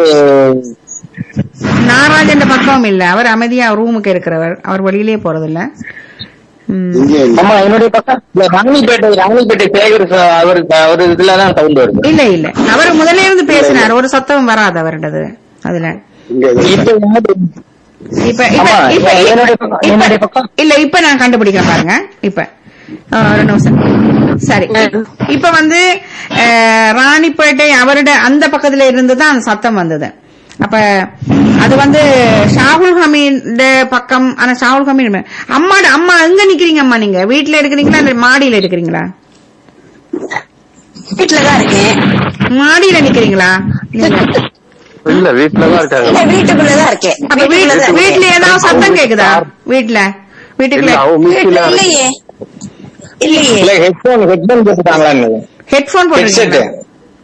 C: நாகராஜன் பக்கம் இல்ல அவர் அமைதியா ரூமுக்கு இருக்கிறவர் அவர் வெளியிலே போறதில்ல ம்.
B: ஆமா என்னுடைய பக்கம் இல்ல, ராணிப்பேட்டை ராணிப்பேட்டை சேகர் ச- அவரு அவரு இதுலதான் சவுண்ட் வருது
C: இல்ல இல்ல அவர் முதல்ல இருந்து பேசினார் ஒரு சத்தம் வராது அவருடையது அதுல
B: இப்ப யாரு?
C: இப்ப இப்ப
B: ஆமா,
C: இப்ப
B: என்னுடைய பக்கம், என்னுடைய
C: இப்ப-
B: பக்கம்.
C: இல்ல இப்ப நான் கண்டுபிடிக்கிறேன் பாருங்க இப்ப ஆ, ஒரு நிமிஷம் சரி இப்ப வந்து அஹ், ராணிப்பேட்டை அவருடைய அந்த பக்கத்துல இருந்து தான் அந்த சத்தம் வந்தது அப்ப அது வந்து ஷாகுல் ஹமீட பக்கம் ஆனா ஷாகுல் ஹமீட் அம்மாட அம்மா எங்க நிக்கிறீங்க அம்மா நீங்க வீட்டுல இருக்கிறீங்களா இல்ல மாடியில இருக்கிறீங்களா
F: வீட்டுலதான் இருக்கேன்
C: மாடியில நிக்கிறீங்களா நீங்க
E: இல்ல வீட்டுலதான் இருக்காங்க
F: இல்ல வீட்டுக்குள்ளதான் இருக்கேன்
C: அப்ப வீட்ல
F: வீட்டுக்குள்ளதான்
C: வீட்ல
F: இருக்கேன்.
C: ஏதாவது சத்தம் கேக்குதா வீட்ல வீட்டுக்குள்ள
E: இல்ல அவங்க
F: வீட்டுல
E: மீட்டில
F: இல்லையே இல்லையே
B: இல்ல ஹெட்போன் ஹெட்போன் போட்டுட்டாங்களான்னு
C: ஹெட்போன்
B: ஹெட்செட்
C: போட்டு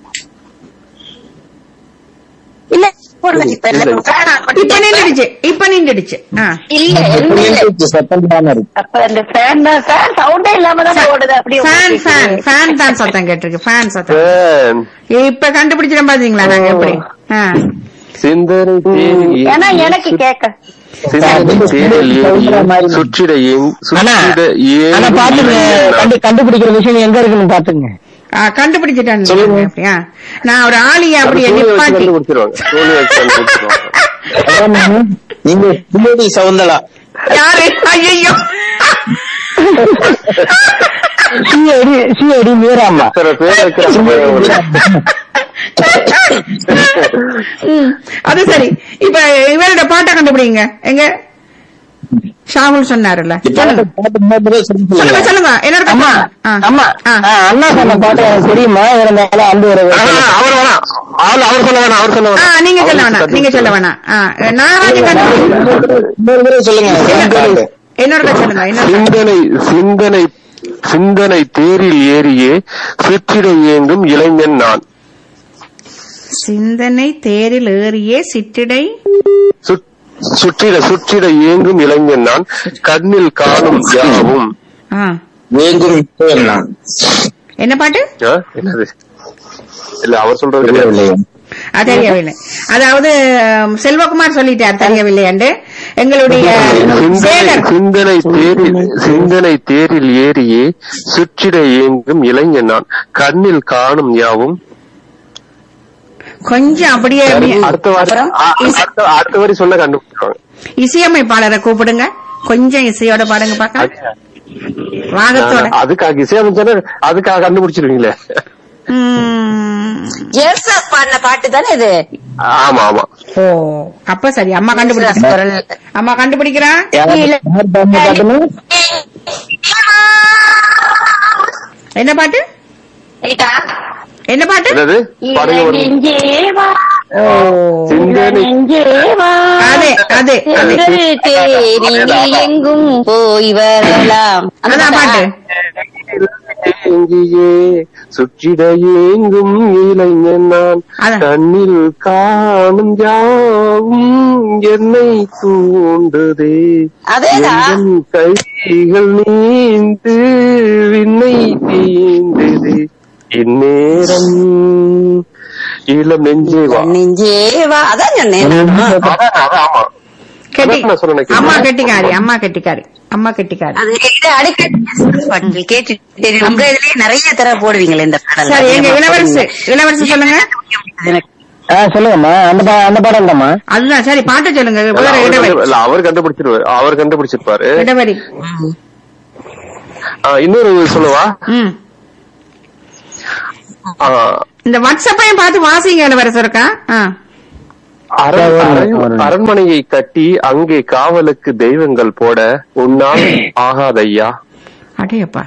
F: இல்ல போடுங்க இப்ப இல்ல.
E: இல்ல.
F: fan on பண்ணி-
C: இப்ப நின்றுடுச்சு இப்ப நின்றுடுச்சு ஆ.
F: இல்ல இல்ல, இல்ல.
B: சத்தம் இல்லாம இருக்கு
F: அப்ப அந்த ஃபேன் ஃபேன் சவுண்டே இல்லாம தான் ஓடுது அப்படியே
C: ஃபேன்
F: ஓடிட்டு
C: ஃபேன்
F: இருக்கு.
C: ஃபேன் தான் சத்தம் கேட்டிருக்கு ஃபேன் சத்தம்
E: ஃபேன்.
C: இப்ப கண்டுபிடிச்சிடும் பாத்தீங்களா நாங்க எப்படி ஆ.
E: சிந்தனை தேரில்
F: ஏன்னா
E: ஏறி
F: எனக்கு கேட்க
E: சிந்தனை தேரில் ஏறி சுற்றிட இயங்-
B: ஆனா
E: சுற்றிட
B: ஆனா
E: ஏங்கும்
B: பாத்துங்க
E: இளைஞன் நான்.
B: கண்டு கண்டுபிடிக்கிற விஷயம் எங்க இருக்குன்னு பாத்துங்க
C: ஆ, கண்டுபிடிச்சிட்டேன்
B: சொல்லுங்க.
C: அப்படியா நான் ஒரு ஆளிய
E: அது
C: அப்படியே
E: தூணி வச்சு
C: நிப்பாட்டி
E: கண்டுபிடிச்சிருவாங்க. தூணி வச்சு கண்டுபிடிச்சிருவாங்க.
B: நீங்க பின்னாடி சவுந்தலா
C: யாரு ஐயோ
B: சிஐடி சிஐடி மீராமா
E: சில பேர் வைக்கிறாங்க
C: அது சரி இப்ப இவரோட பாட்டை கண்டுபிடிங்க எங்க ஷாகுல் சொன்னாருல்ல சொல்லுங்க சொல்லுங்க சொல்லுங்க என்னோட
B: அம்மா
C: ஆ.
B: அம்மா
C: ஆ.
B: ஆ, அண்ணா சொன்ன பாட்டு எனக்கு தெரியுமா இருந்தாலும் அந்த ஒரு
E: ஆ, அவர் வேணாம் அவர் அவர் சொல்ல வேணாம் அவர் சொல்ல
C: ஆ,
E: வேணாம்
C: நீங்க சொல்ல வேணாம் நீங்க சொல்ல வேணாம் ஆ, நாகராஜன் கண்டுபிடிங்க
B: இன்னொரு தடவை சொல்லுங்க
E: சிந்தனை
C: என்னோட சொல்லுங்க என்னோட
E: சிந்தனை சிந்தனை சிந்தனை தேரில் ஏறியே சுற்றிட இயங்கும் இளைஞன் நான்
C: சிந்தனை தேரில் ஏறியே சிற்றிடை
E: சுற்- சுற்றிட சுற்றிட இயங்கும் இளைஞன் நான் கண்ணில் காணும் யாவும்
C: ஆ.
B: வேங்கும் இப்போயம் நான்
C: என்ன பாட்டு
E: ஆ, என்னது இல்ல அவர் சொல்றது கிடையாது
C: அது தெரியவில்லை அதாவது அம், செல்வகுமார் சொல்லிட்டார் தெரியவில்லை என்று எங்களுடைய
E: சிந்தனை
C: சேகர்
E: சிந்தனை தேரில் சிந்தனை தேரில் ஏறியே சுற்றிட இயங்கும் இளைஞன் நான் கண்ணில் காணும் யாவும்
C: கொஞ்சம் அப்படியே
E: அடுத்த வாரி ஆ, அடுத்த அடுத்த வரி சொல்ல கண்டுபிடிச்சிருவாங்க
C: இசையமைப்பாளரை கூப்பிடுங்க கொஞ்சம் இசையோட பாடுங்க பார்க்க ராகத்தோட
E: அதுக்காக இசையமைச்சானே அதுக்காக கண்டுபிடிச்சிருவீங்களே
C: உம்.
F: ஜேம்ஸ் பாடின பாட்டு தானே இது
E: ஆமா ஆமா
C: ஓ அப்ப சரி அம்மா கண்டுபிடிக்கிறா
F: குரல்.
C: அம்மா கண்டுபிடிக்கிறா என்ன பாட்டு
F: ரைட்டா?
C: என்ன பாட்டு
E: என்னது பாருங்க ஒரு
F: நெஞ்சே வா,
C: ஓ
E: சிந்தனை
F: நெஞ்சே வா.
C: அதே அதே அதே
F: சென்று தேரில் எங்கும் போய் வரலாம் அந்த
C: அதான்
F: பாட்டா?
C: பாட்டு
E: எங்கியே சுற்றிட ஏங்கும் இளைஞன் நான்
C: அதான்.
E: கண்ணில் காணும் யாவும் என்னை தூண்டுதே
F: அதேதான்
E: என் கைகள் நீந்து விண்ணை தீண்டுது இந்நேரம் இளம் நெஞ்சே வா
F: நெஞ்சே வா அதான் சொன்னேன்
E: அதான், அதான், ஆமா
C: கெட்டி
E: அதான் நான் சொன்னேன்
C: அம்மா கெட்டிக்காரி அம்மா கெட்டிக்காரி அம்மா கெட்டிக்காரி
F: அது இது அடிக்கடி பாட்டுகள் கேட்டு தெரியும் உங்க இதுலயே நிறைய தடவை போடுவீங்களே இந்த பாடல்
C: சரி எங்க இளவரசு இளவரசு சொல்லுங்க
F: எனக்கு
B: ஆ சொல்லுங்கம்மா அந்த பா- அந்த பாடம் தாம்மா
C: அதுதான் சரி பாட்டை சொல்லுங்க வேற
E: அவர்
C: இடவரி
E: கண்டு- இல்ல, அவர் கண்டுபிடிச்சிருவாரு அவர் கண்டுபிடிச்சிருப்பாரு
C: இடவரி
E: ஆ, இன்னொரு சொல்லவா
C: ம்
E: ஆ,
C: இந்த வாட்ஸ்அப்பையும் பார்த்து வாசிங்க இளவரசு இருக்கா ஆ
E: அரண்-
B: ஒரு
E: அரண்-
B: நிமிஷம், ஒரு நிமிஷம்.
E: அரண்மனையை கட்டி அங்கே காவலுக்கு தெய்வங்கள் போட உன்னால் ஆகாதையா
C: அடையப்பா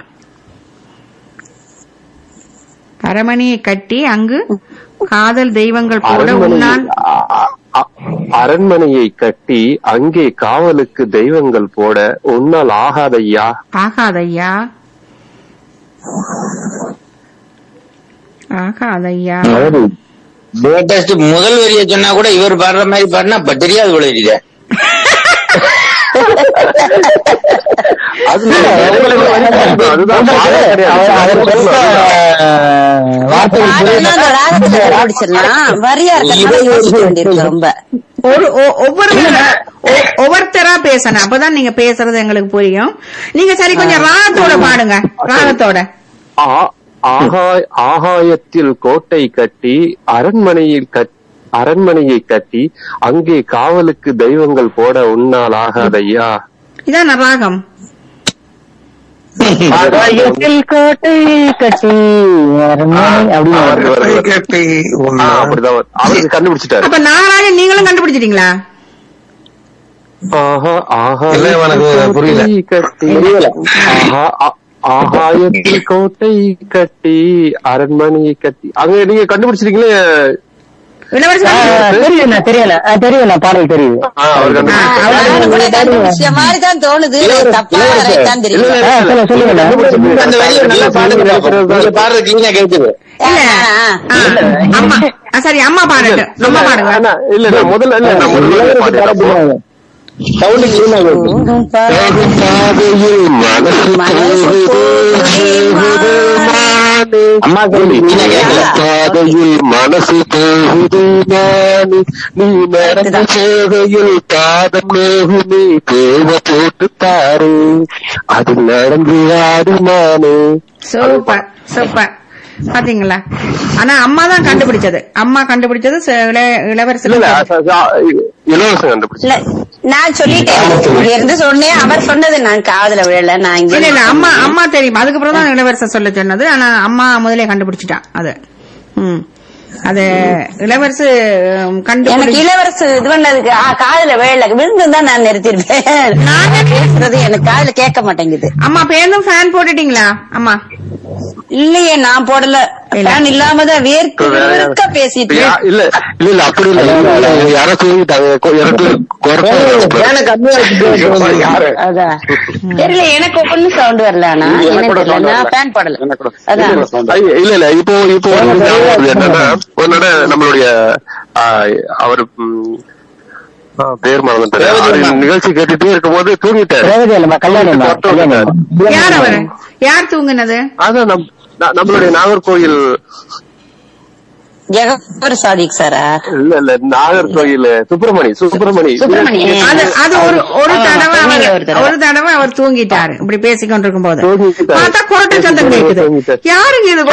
C: அரமணியை கட்டி அங்கு காதல் தெய்வங்கள் போட
E: அரண்மனையை
C: உன்னால்
E: அ- அ- அரண்மனையை கட்டி அங்கே காவலுக்கு தெய்வங்கள் போட உன்னால் ஆகாதையா
C: ஆகாதையா ஆகாதையா
B: லேட்டஸ்ட் முதல் வரிய சொன்னா கூட இவர் பாடுற மாதிரி பாடினா இப்ப தெரியாது போல இருக்குது
E: அது அதுதான் பாடல் கிடையாது.
F: பாடல்னா அந்த ராகத்துல கண்டுபிடிச்சிடலாம் வரியா இருக்கிறதுனால யோசிக்க வேண்டியிருக்கு ரொம்ப
C: ஒரு ஒ- ஒவ்வொரு ஒ- ஒவ்வொருத்தரா பேசணும் அப்பதான் நீங்க பேசுறது எங்களுக்கு புரியும் நீங்க சரி கொஞ்சம் ராகத்தோட பாடுங்க ராகத்தோட
E: ஆ- ஆகாய் ஆகாயத்தில் கோட்டை கட்டி அரண்மனையில் கட் அரண்மனையை கட்டி அங்கே காவலுக்கு தெய்வங்கள் போட உன்னால் ஆகாதையா
C: இதான் ராகம்
B: ஆகாயத்தில் கோட்டை கட்டி
E: வருது, வருது, வருது.
A: கேட்டு
E: ஆ,
A: உன்னை
E: அப்படிதான் வருது. அவருக்கு கண்டுபிடிச்சிட்டாரு
C: அப்ப நாராயணன் நீங்களும் கண்டுபிடிச்சிட்டீங்களா
E: ஆஹா ஆஹா
A: இல்ல, எனக்கு புரியல.
E: கட்டி ஆஹா ஆ- ஆகாயத்தில் கோட்டை கட்டி அரண்மனையை கட்டி அங்க நீங்க கண்டுபிடிச்சிருக்கீங்களே
C: இளவரசர்
B: தெரியல தெரியல தெரியல பாடல் தெரியுது
E: ஆ, அவர் கண்டுபிடிச்சிட்டாரு.
F: நானும் கூட கண்டுபிடிச்ச மாதிரி தான் தோணுது தப்பா தான்
E: இல்ல,
F: தெரியும்
E: இல்ல, இல்ல.
B: சொல்லுங்க
E: கண்டுபிடிச்சிருக்கீங்க.
B: அந்த வரியை நல்லா பாடுங்க நீங்க பாடுறது கிளீனா கேக்குது
C: இல்ல ஆ, அம்மா ஆ, சரி அம்மா பாடட்டும் அம்மா பாடுங்க
E: அண்ணா, இல்ல நான் முதல்ல இல்ல நான் முதல்ல பாடிட்டேன்.
B: சவுண்ட் கிளீனா கேக்குது அம்மா கேள்வி கிளீனா கேட்கல
E: பாதையில் மனசு போகுது நானு நீ நடந்த சேவையில் பாதம் நோகு நீ தேவ போட்டு தாரு அது நடந்து ஆடு நானு
C: சூப்பர் சூப்பர் பாத்தீங்களா ஆனா அம்மா தான் கண்டுபிடிச்சது அம்மா கண்டுபிடிச்சது ச- இள-
E: இல்ல
C: இளவரசர்
E: இல்ல அ- அ- இலவசம் கண்டுபிடிச்சு
F: இல்ல நான் சொல்லிட்டேன் இங்க இருந்து சொன்னேன் அவர் சொன்னது நான் காதுல விழல நான் இங்க
C: இல்ல இல்ல அம்மா அம்மா தெரியும் அதுக்கப்புறம் தான் இளவரசர் சொல்ல சொன்னது ஆனா அம்மா முதலே கண்டுபிடிச்சிட்டான் அது ம் அது இளவரசு உம்,
F: எனக்கு
C: கண்டுபிடி
F: இளவரசு இது பண்ணதுக்கு ஆ, காதுல விழல விழுந்து தான் நான் நிறுத்திருப்பேன் நான் பேசுறது எனக்கு காதுல கேட்க மாட்டேங்குது
C: அம்மா பேருந்தும் ஃபேன் போட்டுட்டீங்களா அம்மா
F: இல்லையே நான் போடல
C: இல்ல.
F: ஃபேன் இல்லாம தான் வேர்க்க வேர்க்க பேசிட்டு
E: யா- இல்ல இல்ல இல்ல அப்படி இல்ல யாரோ சொல்லிட்டாங்க கொ- எனக்கு குறைச்சு
B: எனக்கு கம்மியா இருக்கு
E: யாரு
F: அதான் தெரியல எனக்கு ஒண்ணு சவுண்ட் வரல ஆனா
E: எனக்கு
F: எனக்கு
E: கூட
F: தெரியல
E: sound
F: நான்
E: வரல.
F: ஃபேன் போடல
E: எனக்கு கூட.
F: அதான்
E: ஐ- இல்ல இல்ல இப்போ இப்போ ஒரு இது ஞாபகம் வருது. என்னன்னா ஒரு நட நம்மளுடைய ஆ, அவர் ம், ஆ, பேர் மறந்துட்டாரு அவரு நிகழ்ச்சி கேட்டுட்டே இருக்கும்போது தூங்கிட்டாரு
B: ரேவதி இல்லம்மா கல்யாணம்
E: கொரட்டை விட்டுட்டாரு.
C: யார் அவரு யார் தூங்குனது
E: அதான் நம்- ந- நம்மளுடைய நாகர்கோயில்
F: ஜெகபர் சாதிக் சாரா
E: இல்ல இல்ல நாகர்கோயில் சுப்பிரமணி சுப்பிரமணி
F: சுப்பிரமணி.
C: அது அது ஒரு ஒரு
F: ஆமா,
C: தடவை
F: சொன்னீங்க
C: அவர்
F: ஒரு தடவை.
C: ஒரு தடவை அவர் தூங்கிட்டாரு இப்படி பேசிக்கொண்டிருக்கும் போது
E: தூங்கிட்டாரு.
C: பார்த்தா குரட்டை சத்தம் கேக்குது
E: தூங்கிட்டாரு.
C: யாருங்க இது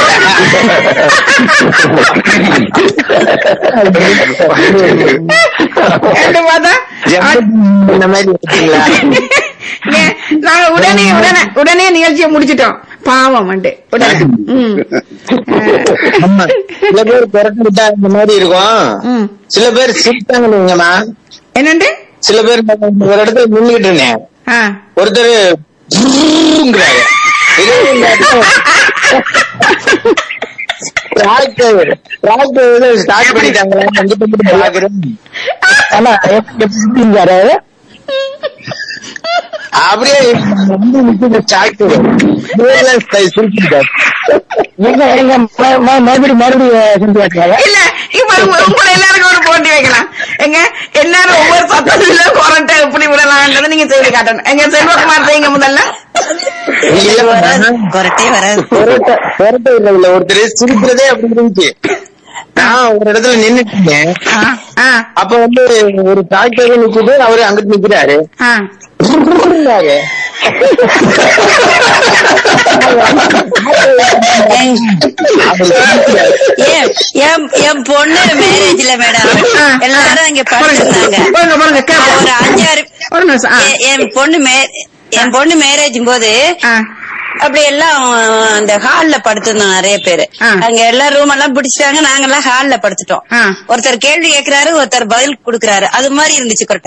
C: என்று பார்த்தா
B: இந்த மாதிரி இருக்கீங்களா
C: ஏன், நாங்க உடனே உடனே உடனே நிகழ்ச்சியை முடிச்சிட்டோம் பாவம் வந்து உடனே ம்.
B: ஆமா. சில பேர் பிறந்து விட்டா இந்த மாதிரி இருக்கும்
C: ம்.
B: சில பேர் சிரித்தாங்க நீங்கம்மா
C: என்னண்டு
B: சில பேர் நான் ஒரு இடத்துல நின்றுகிட்டு இருந்தேன்
C: ஆ.
B: ஒருத்தர் ங்கிறாரு. இதே டிராக்டர் டிராக்டர் ஸ்டார்ட் பண்ணிட்டாங்களா அங்கிட்டு இங்கிட்டு பாக்குறேன் ஆனா எப்படி எப்படிங்காரு அப்படியே வந்து நிக்குது டிராக்டர் சுருக்கிட்டாரு எங்க எங்க ம- ம- மறுபடியும் மறுபடியும் செஞ்சு வச்சாங்க
C: இல்ல இப்ப உங்க உங்களை எல்லாருக்கும் ஒரு போட்டி வைக்கலாம் எங்க எல்லாரும் ஒவ்வொரு சத்தத்துல குரட்டை எப்படி விடலாம்ன்றதை நீங்க செய்து காட்டணும் எங்க செல்வகுமார் செய்யுங்க முதல்ல
F: கொரட்டே வராது
B: புரட்ட புரட்ட இல்ல இல்ல ஒருத்தர் சிரிக்கிறதே அப்படி இருந்துச்சு நான் ஒரு இடத்துல நின்னுட்டு இருந்தேன்
C: ஆ, ஆ,
B: அப்ப வந்து ஒரு டிராக்டர் நிக்குது அவரு அங்கிட்டு நிக்கிறாரு
C: ஆ.
B: ங்கிறாரு.
F: ஏன் என் என் பொண்ணு மேரேஜ்ல மேடம்
C: ஆ.
F: எல்லாரும் அங்க படுத்திருந்தாங்க
C: பாருங்க பாருங்க கேப்போம்.
F: ஒரு அஞ்சாறு
C: ஒரு நிமிஷம் ஆ,
F: எ- என் பொண்ணு மே என் பொண்ணு மேரேஜ் போது
C: ஆ.
F: அப்படி எல்லாம் அந்த ஹால்ல படுத்திருந்தோம் நிறைய பேரு
C: ஆ.
F: அங்க எல்லா ரூம் எல்லாம் பிடிச்சிட்டாங்க நாங்க எல்லாம் ஹால்ல படுத்துட்டோம்
C: ஆ.
F: ஒருத்தர் கேள்வி கேக்குறாரு ஒருத்தர் பதில் கொடுக்கறாரு அது மாதிரி இருந்துச்சு கொரட்டை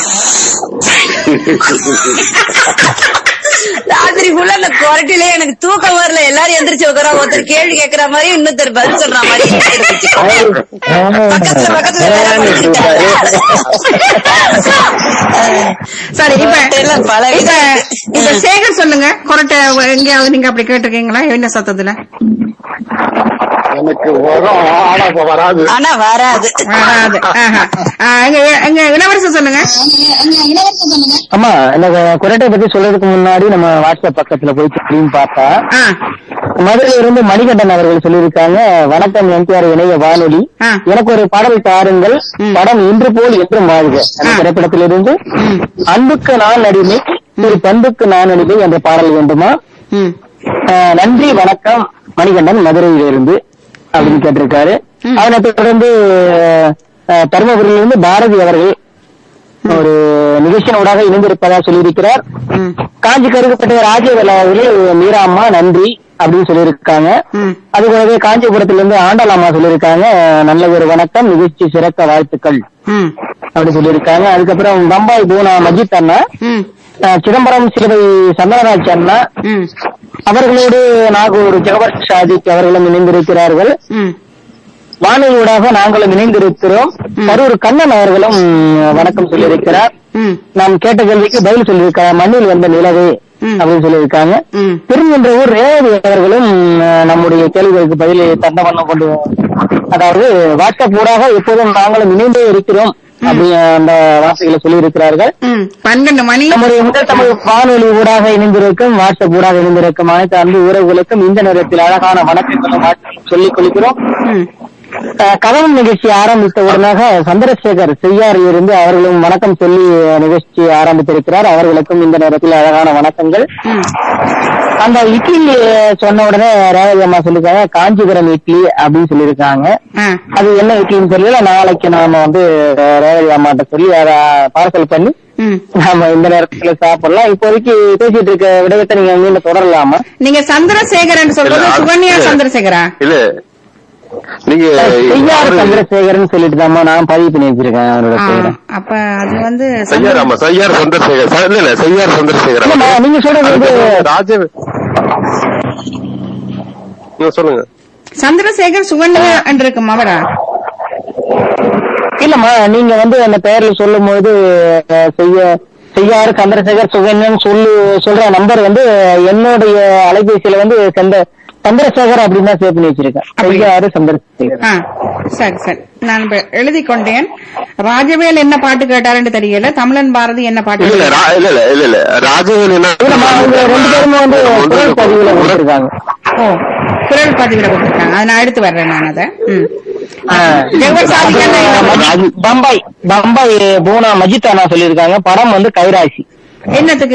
F: ராத்திரி ஃபுல்லா அந்த கொரட்டிலே எனக்கு தூக்கம் வரல எல்லாரும் எந்திரிச்சு உட்கார ஒருத்தர் கேள்வி கேக்குற மாதிரி இன்னொருத்தர் பதில் சொல்ற மாதிரி இருந்துச்சு. பக்கத்துல பக்கத்துல வேற படுத்துக்கிட்டாங்க.
C: சரி இப்ப
F: எல்லாம் பல
C: இப்ப
F: விதம்.
C: இப்ப சேகர் சொல்லுங்க கொரட்டை எங்கேயாவது நீங்க அப்படி கேட்டிருக்கீங்களா என்ன சத்தத்துல
D: எனக்கு வரும் ஆனா இப்ப வராது
F: ஆனா வராது
C: வராது ஆஹா. ஆ, எங்க எங்க இளவரசர் சொல்லுங்க
B: ஆமா இந்த குரட்டை பத்தி சொல்றதுக்கு முன்னாடி நம்ம வாட்ஸ்அப் பக்கத்துல போய் அப்படின்னு பார்த்தா
C: ஆ
B: மதுரையில இருந்து மணிகண்டன் அவர்கள் சொல்லியிருக்காங்க வணக்கம் எம்டிஆர் இணைய வானொலி
C: ஆ.
B: எனக்கு ஒரு பாடல் தாருங்கள்
C: ம்.
B: படம் இன்று போல் என்றும் வாழ்க அந்த
C: ஆ.
B: திரைப்படத்திலிருந்து
C: ம்.
B: அன்புக்கு நான் அடிமை திரு பண்புக்கு நான் அடிமை என்ற பாடல் வேண்டுமா
C: ம்
B: ஆஹ் நன்றி வணக்கம் மணிகண்டன் மதுரையிலிருந்து அப்படின்னு கேட்டிருக்காரு
C: ம்.
B: அதனை தொடர்ந்து ஆஹ், தருமபுரியிலிருந்து பாரதி அவர்கள் ஒரு நிகழ்ச்சியினூடாக இணைந்திருப்பதா சொல்லியிருக்கிறார்
C: ம்
B: காஞ்சி கருக்கப்பட்ட ராஜவேல் அவர்கள் மீராம்மா நன்றி அப்படின்னு சொல்லியிருக்காங்க
C: ம்
B: அது கூடவே காஞ்சிபுரத்திலிருந்து ஆண்டாளாமா சொல்லியிருக்காங்க நல்ல ஒரு வணக்கம் நிகழ்ச்சி சிறக்க வாழ்த்துக்கள்
C: ம்
B: அப்படி சொல்லியிருக்காங்க அதுக்கப்புறம் பம்பாய் பூனா மஜித் அண்ணா
C: ம்
B: ஆஹ், சிதம்பரம் சிலுவை சந்தனராஜ் அண்ணா
C: ம்
B: அவர்களோடு நாகூர் ஜவஹர் ஷாதிக் அவர்களும் இணைந்திருக்கிறார்கள்
C: ம்
B: வானொலியூடாக நாங்களும் இணைந்திருக்கிறோம் கரூர் கண்ணன் அவர்களும் வணக்கம் சொல்லியிருக்கிறார்
C: ம்
B: நாம் கேட்ட கேள்விக்கு பதில் சொல்லியிருக்காங்க மண்ணில் வந்த நிலவே
C: ம்.
B: அப்படின்னு சொல்லியிருக்காங்க
C: ம்
B: திருநின்றவூர் ரேவதி அவர்களும் அஹ், நம்முடைய கேள்விகளுக்கு பதில் தந்த வண்ணம் கொண்டு அதாவது வாட்ஸ்அப் ஊடாக எப்போதும் நாங்களும் இணைந்தே இருக்கிறோம் அப்படி அந்த வார்த்தைகளை சொல்லியிருக்கிறார்கள்
C: ம் பன்னெண்டு மணி
B: நம்முடைய முதல் தமிழ் வானொலி ஊடாக இணைந்திருக்கும் வாட்ஸ்அப் ஊடாக இணைந்திருக்கும் அனைத்து அன்பு உறவுகளுக்கும் இந்த நேரத்தில் அழகான வணக்கங்களும் வாழ்த்துக்களும் சொல்லிக் கொள்கிறோம்
C: ம்
B: அஹ், கதவம் நிகழ்ச்சி ஆரம்பித்த உடனாக சந்திரசேகர் செய்யாரில் இருந்து அவர்களும் வணக்கம் சொல்லி நிகழ்ச்சி ஆரம்பித்திருக்கிறார் அவர்களுக்கும் இந்த நேரத்தில் அழகான வணக்கங்கள்
C: ம்
B: அந்த இட்லி சொன்ன உடனே ரேவதி அம்மா சொல்லிருக்காங்க காஞ்சிபுரம் இட்லி அப்படின்னு சொல்லியிருக்காங்க
C: ஆ
B: அது என்ன இட்லின்னு தெரியல நாளைக்கு நாம வந்து அஹ், ரேவதி அம்மாட்ட சொல்லி அதை பார்சல் பண்ணி
C: ம்
B: நாம இந்த நேரத்துல சாப்பிடலாம் இப்போதைக்கு பேசிட்டு இருக்க விடயத்தை நீங்க மீண்டும் தொடரலாமா
C: நீங்க சந்திரசேகரன் சொல்றது
E: இல்ல, அது-
C: சுகன்யா
E: இல்ல.
C: சந்திரசேகரா
E: இல்ல நீங்க
B: செய்யாறு
E: அவரு-
B: சந்திரசேகரன் சொல்லிட்டு தாம்மா நான் பதிவு பண்ணி வச்சிருக்கேன் அவரோட
C: ஆ,
B: பேரை
C: அப்ப அது வந்து
E: செய்யார் ஆமா செய்யார் சந்திரசேகர் ச- இல்ல இல்ல செய்யார் சந்திரசேகர்
B: இல்லம்மா, நீங்க சொல்றது வந்து
E: ராஜ நீங்க சொல்லுங்க
C: சந்திரசேகர் சுகன்யா என்று இருக்கும் அவரா
B: இல்லம்மா நீங்க வந்து அந்த பெயர்ல சொல்லும் போது அஹ், செய்ய செய்யாறு சந்திரசேகர் சுகன்யன் சொல்லு சொல்ற நம்பர் வந்து என்னுடைய அலைபேசியில வந்து சந்த சந்திரசேகர் அப்படின்னு தான் சேவ் பண்ணி வச்சிருக்கேன்
C: அப்படி.
B: செய்யாறு சந்திரசேகர்
C: ஆ சரி சரி நான் இப்ப எழுதி கொண்டேன் ராஜவேல் என்ன பாட்டு கேட்டாருன்னு தெரியல தமிழன் பாரதி என்ன பாட்டு
E: இல்ல இல்ல
C: கேட்டாரு?
E: ரா- இல்ல இல்ல இல்ல இல்ல ராஜவேல் என்ன
B: இல்லம்மா அவங்க ரெண்டு பேருமே வந்து
E: வந்து
B: குரல் பதிவுல கொடுத்திருக்காங்க
C: ஓ குரல் பதிவில கொடுத்திருக்காங்க அதை நான் எடுத்து வர்றேன் நான் அதை ம்.
B: ஆ.
C: ஜெகவர் சாதிக் அண்ணா என்ன-
B: பம்பாய் பம்பாய் பூனா மஜித் அண்ணா சொல்லியிருக்காங்க படம் வந்து கைராசி
C: என்னத்துக்கு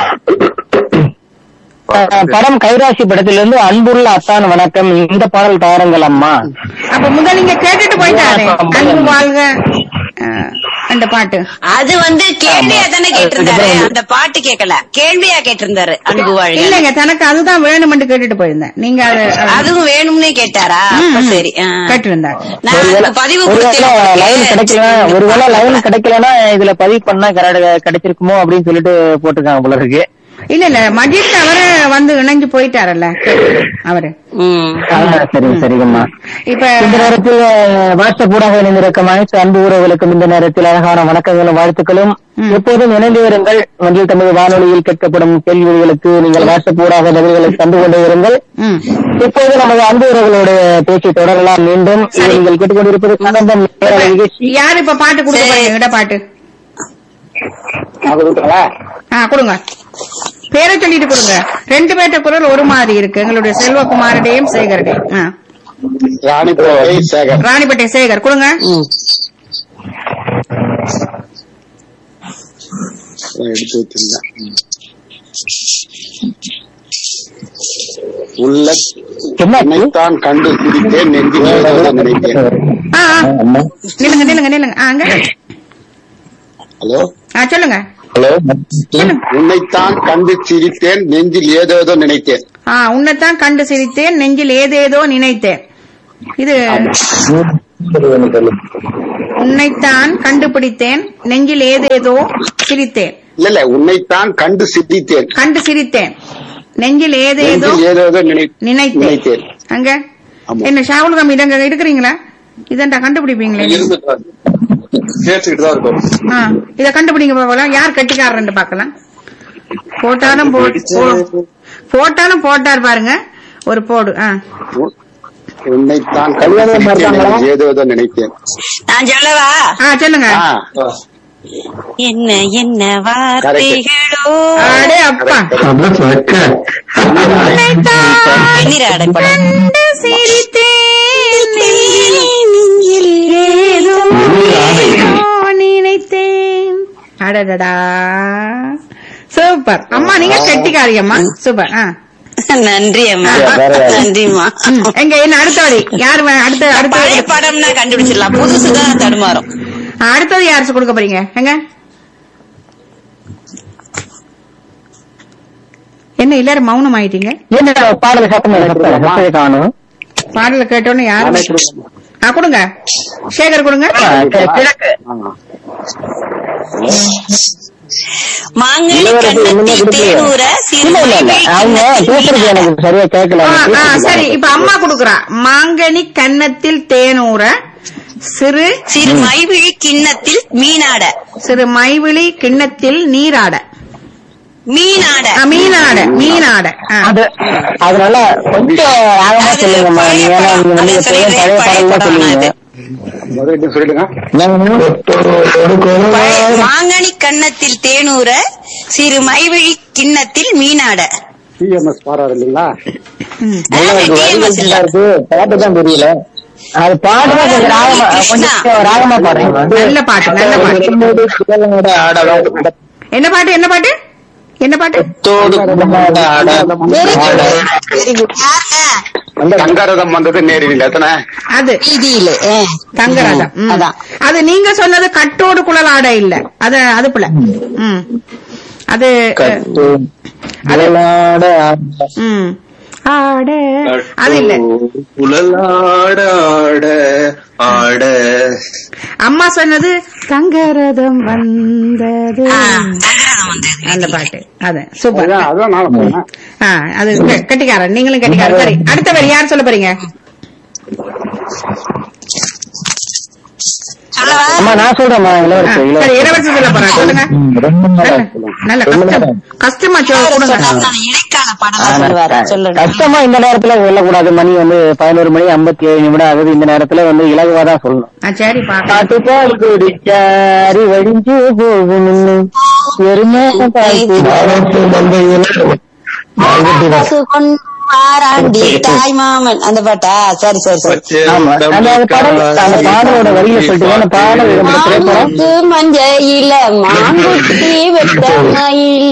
B: அஹ், படம் கைராசி படத்திலிருந்து அன்புள்ள அத்தான் வணக்கம் இந்த பாடல் தாருங்கள் அம்மா
C: அப்ப முதல் நீங்க கேட்டுட்டு போயிட்டாரு அன்பு வாழ்க ஆ, அந்த பாட்டு
F: அது வந்து கேள்வியா தானே கேட்டிருந்தாரு அந்த பாட்டு கேட்கல கேள்வியா கேட்டிருந்தாரு அன்பு வாழ்க
C: இல்லைங்க தனக்கு அதுதான் வேணும்னு கேட்டுட்டு போயிருந்தேன் நீங்க அது அது-
F: அதுவும் வேணும்னே கேட்டாரா
C: ம்,
F: அப்ப
C: ம்.
F: சரி ஆ.
C: கேட்டிருந்தார்
F: நான்
B: ஒருவேளை
F: அதுக்கு பதிவு
B: ஒருவேளை லைன்
F: கொடுத்தேன்
B: கிடைக்கல ஒருவேளை லைன் கிடைக்கலன்னா இதுல பதிவு பண்ணா கரெக்ட் கிடைச்சிருக்குமோ அப்படின்னு சொல்லிட்டு போட்டிருக்காங்க போல இருக்கு
C: இல்ல இல்ல மஜித் அவரு வந்து இணைஞ்சு போயிட்டாரல்ல அவரு
F: ம்.
B: ஆ, சரிங்க சரிங்கம்மா
C: இப்ப
B: இந்த நேரத்தில் அஹ், வாட்ஸ்அப் ஊடாக இணைந்திருக்கும் அனைத்து அன்பு உறவுகளுக்கும் இந்த நேரத்தில் அழகான வணக்கங்களும் வாழ்த்துக்களும்
C: ம்.
B: எப்போதும் இணைந்து வருங்கள் மஞ்சள் தமிழ் வானொலியில் கேட்கப்படும் கேள்விகளுக்கு நீங்கள் வாட்ஸ்அப் ஊடாக பதில்களை தந்து கொண்டே இருங்கள்
C: ம்.
B: இப்போது நமது அன்பு உறவுகளோட பேச்சை தொடரலாம் மீண்டும் இது நீங்கள் கேட்டுக்கொண்டிருப்பது கலந்தம் நேர நிகழ்ச்சி
C: யார் இப்ப பாட்டு கொடுக்க
F: சரி.
C: போறீங்க இட பாட்டு
D: அது விட்டுறா
C: ஆ கொடுங்க பேரை சொல்லிட்டு கொடுங்க ரெண்டு பேர்ட்ட குரல் ஒரு மாதிரி இருக்கு எங்களுடைய செல்வகுமாரடையும் சேகரடையும் ஆ.
D: ராணிப்பேட்டை சேகர்
C: ராணிப்பேட்டை சேகர் கொடுங்க
D: எடுத்து வச்சிருந்தேன் உள்ள
B: என்ன
D: என்னைத்தான் கண்டு சிரித்தேன் நெஞ்சில் எழுத நினைத்தேன்
C: ஆ ஆ. நில்லுங்க நில்லுங்க நில்லுங்க ஆ, அங்க
D: ஹலோ
C: ஆ சொல்லுங்க
A: ஹலோ
D: உன்னைத்தான் கண்டு சிரித்தேன் நெஞ்சில் ஏதேதோ நினைத்தேன்
C: ஆ உன்னைத்தான் கண்டு சிரித்தேன் நெஞ்சில் ஏதேதோ நினைத்தேன் இது உன்னைத்தான் கண்டுபிடித்தேன் நெஞ்சில் ஏதேதோ சிரித்தேன்
D: இல்ல இல்ல உன்னைத்தான் கண்டு சிரித்தேன்
C: கண்டு சிரித்தேன் நெஞ்சில் ஏதேதோ
D: நெஞ்சில் ஏதேதோ நினை
C: நினைத்தேன்
D: நினைத்தேன்
C: அங்க
D: ஆமா.
C: என்ன ஷாவுல் கம் இடங்க இருக்கிறீங்களா இதண்டா கண்டுபிடிப்பீங்களே
E: கேட்டுக்கிட்டு தான் இருக்கோம்
C: ஆ, இத கண்டுபிடிங்க பாக்கலாம் யார் கட்டிக்காரன்னு பாக்கலாம் போட்டாலும் போ- போ- போட்டாலும் போட்டார் பாருங்க ஒரு போடு ஆ
D: உன்னைத்தான் கண்டு
B: கல்யாணம்
D: சிரித்தேன்
B: பார்த்தாங்களா?
D: நெஞ்சில் ஏதேதோ நினைத்தேன்
F: நான் சொல்லவா
C: ஆ சொல்லுங்க
D: ஆ,
F: என்ன என்ன வார்த்தைகளோ
C: அடே அப்பா
A: அதான் சொக்க
F: வெந்நீர் அடைப்படம்
C: கண்டு சிரித்தேன் நெஞ்சில் ஏதோ நினைத்தேன் அடடடா சூப்பர் அம்மா நீங்க கெட்டிக்காரி அம்மா சூப்பர் ஆ
F: நன்றி அம்மா நன்றிம்மா
C: ம், எங்க என்ன அடுத்த வரி யார் வே- அடுத்த
F: பழைய
C: அடுத்த
F: படம்னா கண்டுபிடிச்சிடலாம் புதுசுதான் தடுமாறும்
C: அடுத்தது யார் கொடுக்க போறீங்க எங்க என்ன எல்லாரும் மௌனம் ஆயிட்டீங்க
B: என்ன பாடல் சத்தம் சத்தம் சத்தத்தை காணும்
C: பாடல கேட்டோன்னு யாரும் ஆ கொடுங்க சேகர் கொடுங்க
B: கிழக்கு
D: ஆ.
F: மாங்கனி
B: இளவரசி ஒண்ணுமே
F: கண்ணத்தில்
B: கொடுக்கலையா?
F: தேனூர
B: இல்ல இல்ல இல்ல அவங்க பேசுறது எனக்கு சரியா கேட்கல
C: ஆ,
B: அவங்க
C: ஆ,
B: பேசுறது.
C: சரி இப்ப அம்மா கொடுக்குறா மாங்கனி கன்னத்தில் தேனூர சிறு
F: சிறு மைவிழி கிண்ணத்தில் மீனாட
C: சிறு மைவிழி கிண்ணத்தில் நீராட
F: மீனாட
C: ஆ, மீனாட மீனாட ஆ.
B: அது அதனால கொஞ்சம் ராகமா
F: அது
B: சொல்லுங்கம்மா
F: பழைய
B: நீங்க ஏன்னா
F: படம்.
B: நீங்க வந்து
F: அது
B: எப்பயும்
F: சொல்லிடுறேன்,
B: பழைய
F: பழைய
B: பாடல் தான்
F: படம்
B: சொல்லுவீங்க
D: முதல்ல இப்படி சொல்லிடுங்க
F: பழைய மாங்கனி கன்னத்தில் தேனூர சிறு மைவிழி கிண்ணத்தில் மீனாட
D: டிஎம்எஸ் பாடுறாரு இல்லைங்களா
F: அதான் TMS இல்ல.
B: இருக்கு பாட்டு தான் தெரியல அது பாட்டு தான் கொஞ்சம் ராகமா கொஞ்சம் ராகமா பாடுறீங்க
C: நல்ல பாட்டு நல்ல பாட்டு என்ன பாட்டு என்ன பாட்டு என்ன பாட்டு
D: தங்கரதம் வந்தது நேரில் எத்தனை
C: அது
F: வீதியில
C: தங்கராஜம் ம்.
F: அதான்.
C: அது நீங்க சொன்னது கட்டோடு குழல் ஆடை இல்ல அது அது போல ம் அது ம் ஆட அது இல்ல
E: உழலாட ஆட ஆட
C: அம்மா சொன்னது தங்கரதம் வந்தது
F: தங்கரதம் வந்தது
C: அந்த பாட்டு அது சூப்பர்
D: அதான் அதான் நான் சொன்னேன்
C: ஆ அது கெ- கெட்டிக்காரன் நீங்களும் கெட்டிக்காரன் சரி அடுத்த வரி யார் சொல்ல போறீங்க
F: சொல்லவா
B: அம்மா நான் சொல்றேம்மா
C: ஆ,
B: இளவரசி
C: சரி
B: இளவரசி
C: இளவரசி சொல்ல போறேன் சொல்லுங்க நல்ல- நல்ல கஷ்டம் கஷ்டமா சொல் கொடுங்க
F: சொன்னாரு, நான் இடைக்கால படம் சொல்லுவாரு சொல்லுங்க
B: கஷ்டமா இந்த நேரத்துல சொல்லக்கூடாது மணி வந்து பதினோரு மணி ஐம்பத்தி ஏழு நிமிடம் ஆகுது இந்த நேரத்துல வந்து இலகுவா தான் சொல்லணும்
C: ஆ, சரி பாக்கலாம்
B: காட்டு பால் குடிச்சாரி வடிஞ்சு போகும் இன்னும் எருமை பால் குடி-
F: காசு கொண்டு வாராண்டி தாய் மாமன் அந்த பாட்டா சரி சரி சரி
B: ஆமா அந்த பாடல் அந்த பாடலோட வரியை சொல்லிட்டு அந்த பாடல் இந்த திரைப்படம்
F: மாங்குத்து மஞ்சையில மாங்குத்தி வெட்டமையில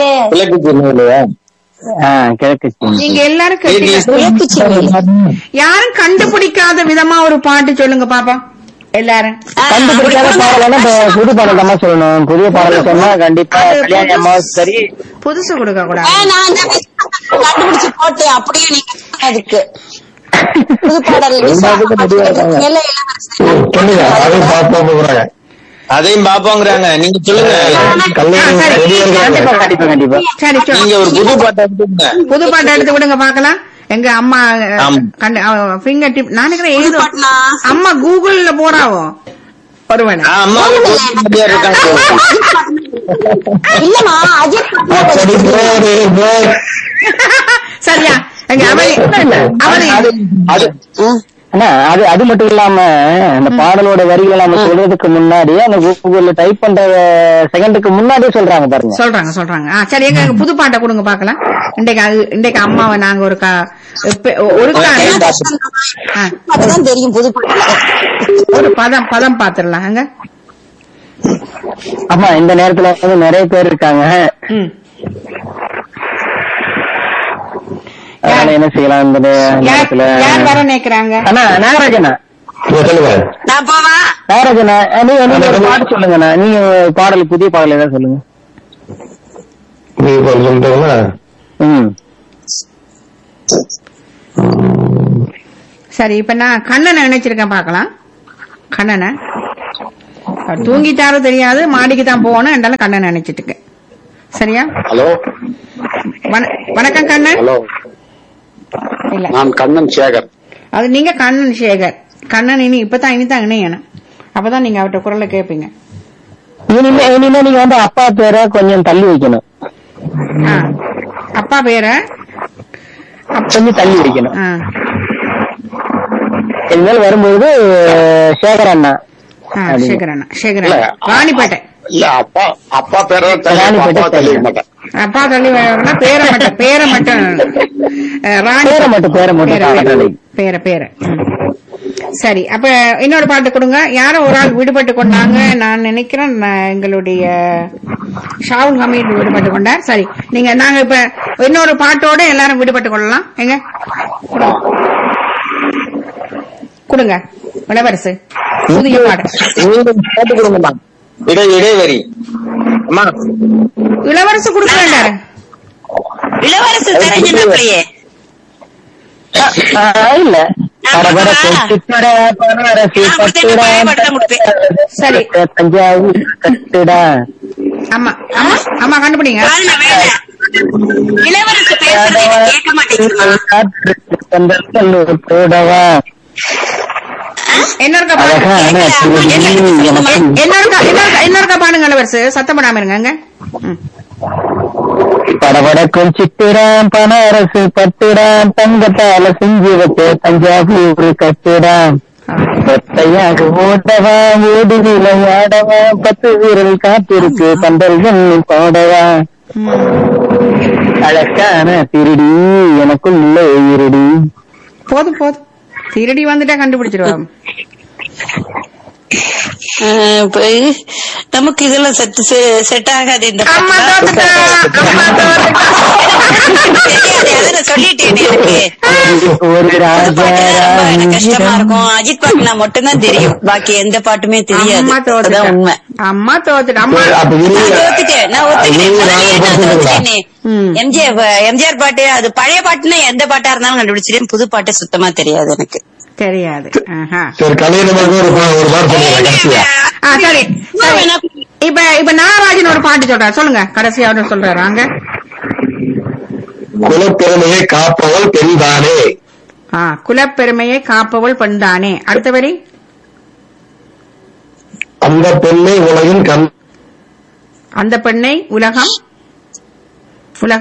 B: ஆ, கிழக்கு சீமை.
C: நீங்க எல்லாரும் கெட்டிக்காரன். யாரும் கண்டுபிடிக்காத விதமா ஒரு பாட்டு சொல்லுங்க பாப்பா எல்லாரும்
B: கண்டுபிடிக்காத பாடலாம் இப்ப புது பாடல் தான் சொல்லணும் புதிய பாடல் சொன்னா கண்டிப்பா
C: அது
B: கல்யாணி
C: புது-
B: அம்மாவும் சரி
C: புதுசு கொடுக்க கூடாது
F: நான் அந்த கண்டுபிடிச்சு போட்டேன் அப்படியே நீங்க அதுக்கு புது பாடல்
B: எல்லாத்துக்கும் முடியா இருக்காங்க.
F: மேல இளவரசி
A: சொல்லுங்க அதையும் பார்ப்போம் போறாங்க
G: அதையும் பாப்போங்கிறாங்க நீங்க சொல்லுங்க
A: கல்யாணம்
C: ஆ, சரி.
A: பெரிய
B: கண்டிப்பா கண்டிப்பா கண்டிப்பா
C: சரி சொல்லு.
G: நீங்க ஒரு புது பாட்டை எடுத்துங்க
C: புது பாட்டு எடுத்து விடுங்க பாக்கலாம் எங்க அம்மா
G: ஆம்.
C: கண்டு ஃபிங்கர் டிப் நான் நினைக்கிறேன் ஏதோ
F: பாட்டுனா?
C: அம்மா கூகுள்ல போறாவோ ஒருவன்
G: ஆ, அம்மா புது இருக்காங்க
F: இல்லம்மா அஜித்
C: சரியா எங்க அவளி அவளி
B: அது அண்ணா அது அது மட்டும் இல்லாம அந்த பாடலோட வரிகளை நம்ம சொல்றதுக்கு முன்னாடி அந்த கூகுள்ல டைப் பண்ற செகண்டுக்கு முன்னாடியே சொல்றாங்க பாருங்க
C: சொல்றாங்க சொல்றாங்க ஆ, சரி எங்க புது பாட்டை கொடுங்க பாக்கலாம் இன்றைக்கு அது இன்றைக்கு அம்மாவை நாங்க ஒரு கா எப்ப- ஒரு கா- ஆ,
F: தான் தெரியும் புது பாடல்
C: ஒரு பதம் பதம் பாத்துடலாம் எங்க
B: ஆமா இந்த நேரத்துல வந்து நிறைய பேர் இருக்காங்க
C: ம்
B: அதனால என்ன செய்யலாம் இந்த நே-
C: யார்
B: நேரத்துல
C: யார் வர நினைக்கிறாங்க
B: அண்ணா நாகராஜனா
A: நீங்க சொல்லுங்க
F: நான் போவா
B: நாகராஜனா நீங்க நீங்க ஒரு பாட்டு சொல்லுங்கண்ணா நீங்க பாடல் புதிய பாடல் ஏதாவது சொல்லுங்க
A: நீங்க இப்ப சொல்லிட்டீங்களா
B: ம்
C: சரி இப்ப நான் கண்ணனை நினைச்சிருக்கேன் பார்க்கலாம் கண்ணனை அவர் தூங்கிட்டாரோ தெரியாது மாடிக்கு தான் போகணும் என்றாலும் கண்ணனை நினைச்சிட்டு இருக்கேன் சரியா
D: ஹலோ
C: வண- வணக்கம் கண்ணன்
D: ஹலோ
C: இல்ல
D: நான் கண்ணன் சேகர்
C: அது நீங்க கண்ணன் சேகர் கண்ணன் இனி இப்பதான் இனிதான் இணையணும் அப்பதான் நீங்க அவர்ட்ட குரலை கேட்பீங்க
B: இனிமே இனிமே நீங்க வந்து அப்பா பேரை கொஞ்சம் தள்ளி வைக்கணும்
C: ஆ. அப்பா பேர
B: கொஞ்சம் தள்ளி வைக்கணும்
C: ஆ.
B: இனிமேல் வரும்போது சேகர் அண்ணா
C: ஆ, சேகர் அண்ணா சேகர்
D: இல்ல
C: அண்ணா ராணிப்பேட்டை
D: இல்ல அப்பா அப்பா பேர தள்ளி
B: ராணிப்பேட்டை
D: அப்பா தள்ளிக்க மாட்டேன்
C: அப்பா தள்ளி வரணும்னா பேரை மட்டும் பேரை மட்டும் அஹ், ராணி
B: பேரை மட்டும், பேரை மட்டும்
C: பேரை,
B: காட்டுறது.
C: பேரை பேரை ம். சரி அப்ப இன்னொரு பாட்டு கொடுங்க யாரோ ஒரு ஆள் விடுபட்டு கொண்டாங்க நான் நினைக்கிறேன் நான் எங்களுடைய ஷாவுல் ஹமீத் விடுபட்டு கொண்டார் சரி நீங்க நாங்க இப்ப இன்னொரு பாட்டோட எல்லாரும் விடுபட்டு கொள்ளலாம் எங்க கொடுங்க இளவரசு புதிய பாட்டு
G: நீங்க போட்டு கொடுங்கம்மா இடை இடைவெளி அம்மா
C: இளவரசு கொடுக்க வேண்டாரு
F: இளவரசர் தெரிஞ்சப்பிள்ளையே
B: ஆ, இல்ல பரபர கொட்டித்தர பரவரசு
F: நான் கொடுத்தேன்,
B: பட்டுடா,
F: பழைய பாட்டு தான் கொடுப்பேன்.
C: சரி.
B: தஞ்சாவூர் கட்டுடா
C: ஆமா ஆமா ஆமா கண்டுபிடிங்க
F: காதுல வேலை இளவரசர் பேசுறது எனக்கு கேட்க மாட்டேங்குதுமா
B: கந்தல்லூர் போடவா
C: இன்னொருக்கா பாடுங்க
B: அழகான திருடி எனக்கு
C: இன்னொருக்கா இன்னொருக்கா இன்னொருக்கா பாடுங்க இளவரசு சத்தம் போடாம இருங்க அங்க. ம்.
B: படபடக்கும் சித்திராம் பனரசு பட்டுடாம் தங்கத்தால செஞ்சு வச்ச தஞ்சாவூர் கட்டுடாம் ஒத்தையாக ஓடவா ஓடி விளையாடவா பத்து வீரல் காத்திருக்கு பந்தல் பண்ணி பாடவா அழகான திருடி எனக்குள்ள இருடி
C: போதும் போதும் திருடி வந்துட்டா கண்டுபிடிச்சிருவோம்
F: அஹ் இப்ப நமக்கு இதெல்லாம் செட் செட் ஆகாது இந்த
C: அம்மா
F: பாட்டுலாம்.
C: தோத்துட்டா அம்மா தோத்துட்டா
F: தெரியாது அதை நான் சொல்லிட்டேன் எனக்கு
B: ஒரு
F: இந்த
B: ராஜா
F: பாட்டு தான் ரொம்ப எனக்கு கஷ்டமா இருக்கும் அஜித் பாட்டுனா மட்டும்தான் தெரியும் பாக்கி எந்த பாட்டுமே தெரியாது
C: அம்மா தோத்துட்டா
F: அதான் உண்மை
C: அம்மா தோத்துட்டா அம்மா
A: அப்ப
F: நான்
A: இருங்க.
F: தோத்துட்டேன் நான் ஒத்துக்கிட்டேன்
A: அது
F: முதல்லயே நான்
A: நீங்க
F: தோத்துட்டேனே.
C: ம்.
F: எம்ஜிஆர் எம்ஜிஆர் பாட்டு அது பழைய பாட்டுன்னா எந்த பாட்டா இருந்தாலும் கண்டுபிடிச்சிட்டேன் புது பாட்டு சுத்தமா தெரியாது எனக்கு
C: தெரியாது ஆஹா.
A: சரி கல்யாணம் ஒரு பா- ஒரு பாட்டு சொல்லுங்க கடைசியா
C: ஆ, சரி சரி. இப்ப இப்ப நாகராஜன் ஒரு பாட்டு சொல்றாரு சொல்லுங்க கடைசியா அவர் சொல்றாரு அங்க
A: குலப்பெருமையை காப்பவள் பெண்தானே
C: ஆ குலப்பெருமையை காப்பவள் பெண்தானே அடுத்த வரி
A: அந்த பெண்ணை உலகின் கண்
C: அந்த பெண்ணை உலகம் உலக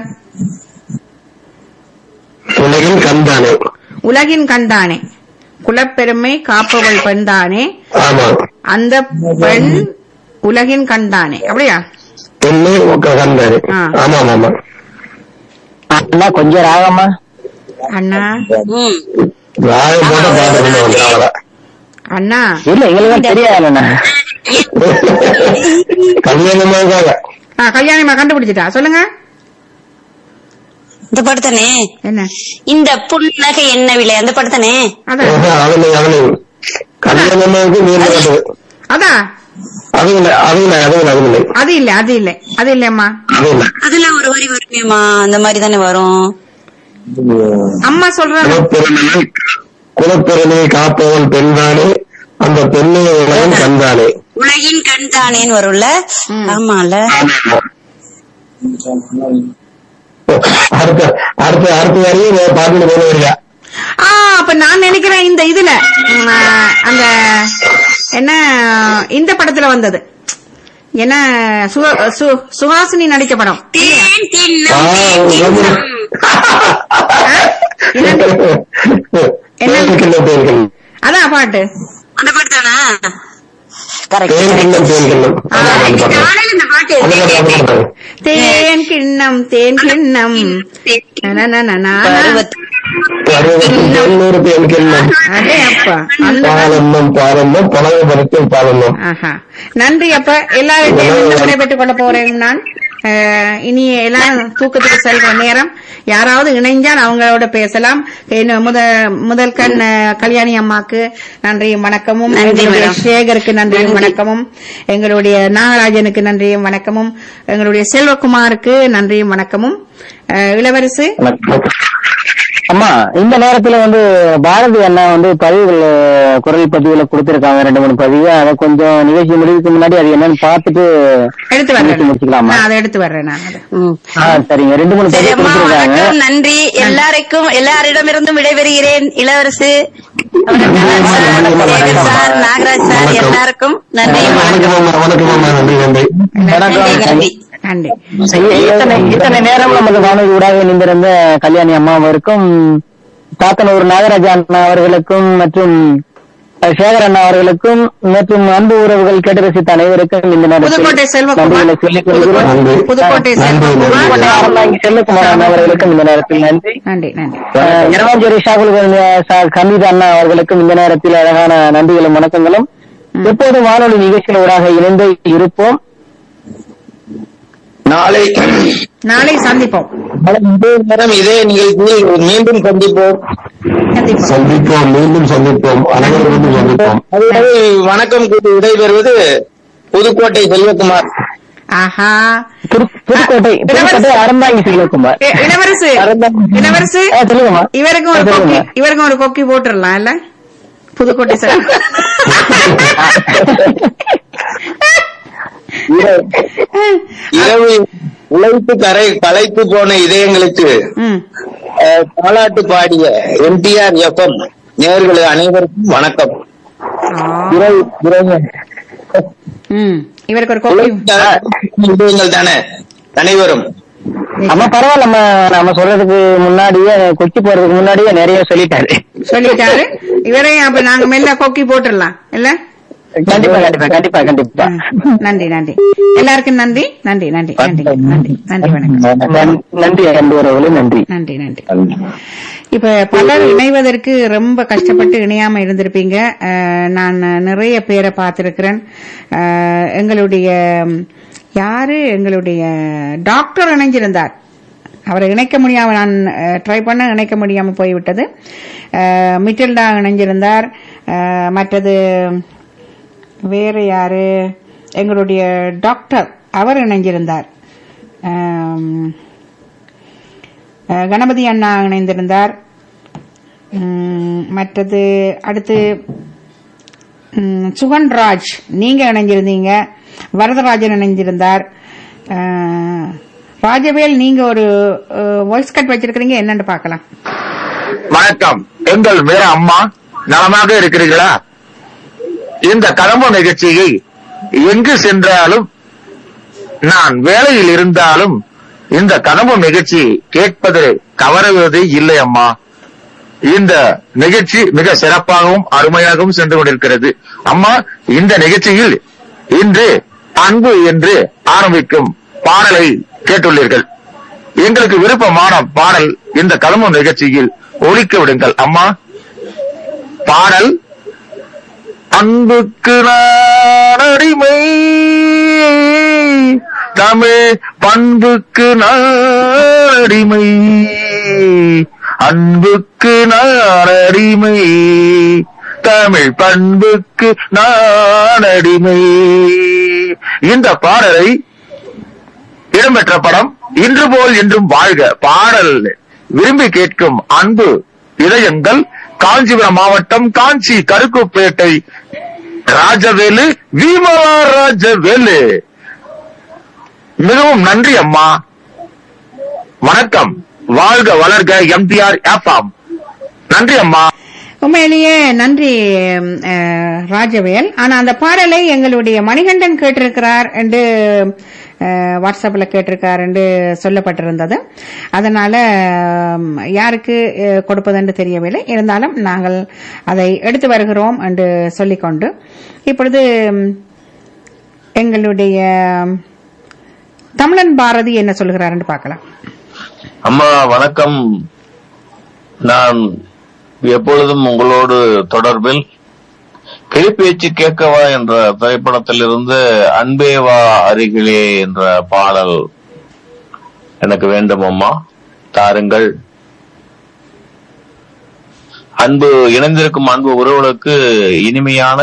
A: உலகின் கண்தானே
C: உலகின் கண்தானே குலப்பெருமை காப்பவள் பெண்தானே
A: ஆமா
C: அந்த பெண் உலகின் கண்தானே அப்படியா
A: பெண்ணை உக்க கண்தானே
C: ஆ.
A: ஆமா ஆமா
B: அண்ணா கொஞ்சம் ராகமா
F: ம்
C: அண்ணா
A: ராயம் போட்ட பாட்டு கொண்டு வந்தாங்களா
C: அண்ணா
B: இல்ல எங்களுக்கு தெரியாதுண்ணா
A: கல்யாணமாக
C: ஆ கல்யாணிமா கண்டுபிடிச்சிட்டா சொல்லுங்க
F: இந்த பாட்டு தானே
C: என்ன
F: இந்த புன்னகை என்ன விலை அந்த பாட்டு தானே
C: அதான்
A: அவனை அவனை கல்யாணமாக நீர் கட்டுது
C: அதான்
A: அது இல்லை அது இல்லை அது இல்லை அது இல்லை
C: அது இல்ல அது இல்ல அது இல்லம்மா
A: அது இல்லை
F: அதெல்லாம் ஒரு வரி வருமேமா அந்த மாதிரி தானே வரும்
C: அம்மா சொல்றாங்க
A: குலப்பெருமையை குலப்பெருமையை காப்பவள் பெண்தானே அந்த பெண்ணை உலகின் கண்தானே
F: உலகின் கண் தானேன்னு வரும்ல
C: ம்.
F: ஆமால
A: அடுத்த அடுத்த அடுத்த வரையும் பாட்டுல போன வரியா
C: ஆ அப்ப நான் நினைக்கிறேன் இந்த இதுல ம், ஆ, அந்த என்ன இந்த படத்துல வந்தது என்ன சு- சு- சுஹாசினி நடிச்ச படம்
F: தேன் தின்னும்
A: ஆ,
F: தேன் தின்னும்.
A: தேன் கிண்ணம் தேன் கிண்ணம்
C: அதான் பாட்டு
F: அந்த பாட்டு தானா
A: தேன் கிண்ணம் தேன் கிண்ணம்
C: ஆ,
A: ஆமா, அந்த பாட்டு.
F: காலையில இந்த பாட்டு
A: அந்த பாட்டு, அந்த பாட்டு.
C: தேன் கிண்ணம் தேன் கிண்ணம் நனனனனா.
F: பருவத்து
A: அறுபது தொண்ணூறு தேன் கிண்ணம்
C: அடே அப்பா அந்த
A: பாலன்னம் பாலன்னம் பழக பருத்தில் பாலன்னம்
C: ஆஹா நன்றி அப்ப எல்லார்கிட்டையும் விடைபெற்றுக் கொள்ள போறேன் நான் அஹ், இனி எல்லாரும் தூக்கத்துக்கு செல்ற நேரம் யாராவது இணைஞ்சால் அவங்களோட பேசலாம் என்ன முத முதல் கண் அஹ், கல்யாணி அம்மாக்கு நன்றியும் வணக்கமும்
F: நன்றி,
C: எங்களுடைய
F: மேடம்.
C: சேகருக்கு நன்றியும்
F: நன்றி.
C: வணக்கமும் எங்களுடைய நாகராஜனுக்கு நன்றியும் வணக்கமும் எங்களுடைய செல்வகுமாருக்கு நன்றியும் வணக்கமும் அஹ், இளவரசு
B: அம்மா இந்த நேரத்துல வந்து பாரதி அண்ணா வந்து பதிவுகள் அஹ், குரல் பதிவுல கொடுத்திருக்காங்க ரெண்டு மூணு பதிவு அதை கொஞ்சம் நிகழ்ச்சி முடிவுக்கு முன்னாடி அது என்னன்னு பார்த்துட்டு
C: எடுத்து
B: நிகழ்ச்சி
C: வர்றேன்
B: முடிச்சுக்கலாமா
C: நான் அதை எடுத்து வர்றேன் நான் அதை
F: ம்.
B: ஆ, சரிங்க ரெண்டு மூணு
F: சரி
B: பதிவு
F: அம்மா
B: கொடுத்திருக்காங்க
F: வணக்கம் நன்றி எல்லாருக்கும் எல்லாரிடமிருந்தும் விடைபெறுகிறேன் இளவரசு வணக்கம் sir, Sekar sir Nagaraj sir
A: வணக்கம்.
F: எல்லாருக்கும் நன்றி
A: வணக்கம் அம்மா வணக்கம் அம்மா நன்றி நன்றி
F: நன்றி நன்றி
C: நன்றி
B: இத்தனை இத்தனை நேரம் நமது வானொலி ஊடாக இணைந்திருந்த கல்யாணி அம்மாவிற்கும் சாத்தனூர் நாகராஜா அண்ணா அவர்களுக்கும் மற்றும் அஹ், சேகர் அண்ணா அவர்களுக்கும் மற்றும் அன்பு உறவுகள் கேட்டு ரசித்த அனைவருக்கும் இந்த
C: புதுக்கோட்டை
B: நேரத்தில்
C: செல்வகுமார்
B: நன்றிகளை சொல்லிக் கொள்கிறோம்
A: நன்றி.
C: புதுக்கோட்டை
A: நன்றி, நன்றி.
B: புதுக்கோட்டை
C: செல்வகுமார்
B: ஆரம்பாங்கி செல்வகுமார் அண்ணா அவர்களுக்கும் இந்த நேரத்தில் நன்றி
C: நன்றி நன்றி
B: அஹ், இரவாஞ்சேரி ஷாகுல் கமீத் அண்ணா அவர்களுக்கும் இந்த நேரத்தில் அழகான நன்றிகளும் வணக்கங்களும் எப்போதும் வானொலி நிகழ்ச்சிகளோடாக இணைந்து இருப்போம்
G: நாளை
C: நாளை சந்திப்போம்
G: இதே நேரம் இதே நிகழ்ச்சியில் மீண்டும் சந்திப்போம்
C: சந்திப்போம்
A: சந்திப்போம் மீண்டும் சந்திப்போம் அனைவரும் சந்திப்போம்
G: அதுவரை வணக்கம் கூறி விடைபெறுவது புதுக்கோட்டை செல்வகுமார்
C: ஆஹா
B: புது- புதுக்கோட்டை புதுக்கோட்டை அறந்தாங்கி செல்வகுமார்
C: இ- இளவரசு இளவரசு
B: ஆ, சொல்லுங்கம்மா
C: இவருக்கும் ஒரு
B: ஆ,
C: கொக்கி
B: சொல்லுங்க.
C: இவருக்கும் ஒரு கொக்கி போட்டுடலாம் இல்ல புதுக்கோட்டை சார்
G: இரவு உழைத்து கரை களைத்து போன இதயங்களுக்கு
C: ம்
G: அஹ், தாலாட்டு பாடிய எம்டிஆர் எஃப்எம் நேயர்கள் அனைவருக்கும் வணக்கம்
C: ஆ.
G: இரவு இரவு
C: ம் இவருக்கு ஒரு கொக்கி
G: உழைத்து கரை- இதயங்கள் தானே அனைவரும்
B: அம்மா பரவாயில்ல நம்ம நம்ம சொல்றதுக்கு முன்னாடியே கொச்சி போறதுக்கு முன்னாடியே நிறைய சொல்லிட்டாரு
C: சொல்லிட்டாரு இவரையும் அப்ப நாங்க மெல்ல கொக்கி போட்டுடலாம் இல்ல
B: கண்டிப்பா கண்டிப்பா கண்டிப்பா கண்டிப்பா
C: ம். நன்றி நன்றி எல்லாருக்கும் நன்றி நன்றி நன்றி நன்றி நன்றி நன்றி வணக்கம்
B: நன்- நன்றி அன்பு உறவுகளே நன்றி
C: நன்றி நன்றி இப்ப பலர் இணைவதற்கு ரொம்ப கஷ்டப்பட்டு இணையாம இருந்திருப்பீங்க அஹ், நான் நிறைய பேரை பார்த்திருக்கிறேன் அஹ், எங்களுடைய ம், யாரு எங்களுடைய டாக்டர் இணைஞ்சிருந்தார் அவரை இணைக்க முடியாம நான் ட்ரை பண்ண இணைக்க முடியாம போய்விட்டது அஹ், மிட்டில்டா இணைஞ்சிருந்தார் அஹ், மற்றது வேற யாரு எங்களுடைய டாக்டர் அவர் இணைஞ்சிருந்தார் அம், அஹ் கணபதி அண்ணா இணைந்திருந்தார் உம், மற்றது அடுத்து உம், சுகன்ராஜ் நீங்க இணைஞ்சிருந்தீங்க வரதராஜன் இணைஞ்சிருந்தார் அஹ், ராஜவேல் நீங்க ஒரு வாய்ஸ் கட் வச்சிருக்கிறீங்க என்னன்னு பார்க்கலாம்
H: வணக்கம் எங்கள் வீர அம்மா நலமாக இருக்கிறீர்களா இந்த கடம்பு நிகழ்ச்சியை எங்கு சென்றாலும் நான் வேலையில் இருந்தாலும் இந்த கடம்பு நிகழ்ச்சி கேட்பது தவறுவது இல்லை அம்மா இந்த நிகழ்ச்சி மிக சிறப்பாகவும் அருமையாகவும் சென்று கொண்டிருக்கிறது அம்மா இந்த நிகழ்ச்சியில் இன்று அன்பு என்று ஆரம்பிக்கும் பாடலை கேட்டுள்ளீர்கள் எங்களுக்கு விருப்பமான பாடல் இந்த கலமு நிகழ்ச்சியில் ஒழிக்க விடுங்கள் அம்மா பாடல் அன்புக்கு நான் அடிமை தமிழ் பண்புக்கு நான் அடிமை அன்புக்கு நான் அடிமை தமிழ் பண்புக்கு நான் அடிமை இந்த பாடலை இடம்பெற்ற படம் இன்று போல் என்றும் வாழ்க பாடல் விரும்பி கேட்கும் அன்பு இதயங்கள் காஞ்சிபுரம் மாவட்டம் காஞ்சி கருக்குப்பேட்டை ராஜவேலு விமலா ராஜவேலு மிகவும் நன்றி அம்மா வணக்கம் வாழ்க வளர்க எம்டிஆர் எஃப்எம் நன்றி அம்மா
C: உண்மையிலேயே நன்றி அஹ், ராஜவேல் ஆனா அந்த பாடலை எங்களுடைய மணிகண்டன் கேட்டிருக்கிறார் என்று அஹ், வாட்ஸ்அப்ல கேட்டிருக்கார் என்று சொல்லப்பட்டிருந்தது அதனால உம், யாருக்கு அஹ், கொடுப்பதென்று தெரியவில்லை இருந்தாலும் நாங்கள் அதை எடுத்து வருகிறோம் என்று சொல்லிக்கொண்டு இப்பொழுது உம், எங்களுடைய தமிழன் பாரதி என்ன சொல்கிறார் என்று பார்க்கலாம்
I: அம்மா வணக்கம் நான் எப்பொழுதும் உங்களோடு தொடர்பில் கிளிப்பேச்சு கேட்கவா என்ற திரைப்படத்திலிருந்து அன்பேவா அருகிலே என்ற பாடல் எனக்கு வேண்டும் அம்மா தாருங்கள் அன்பு இணைந்திருக்கும் அன்பு உறவுகளுக்கு இனிமையான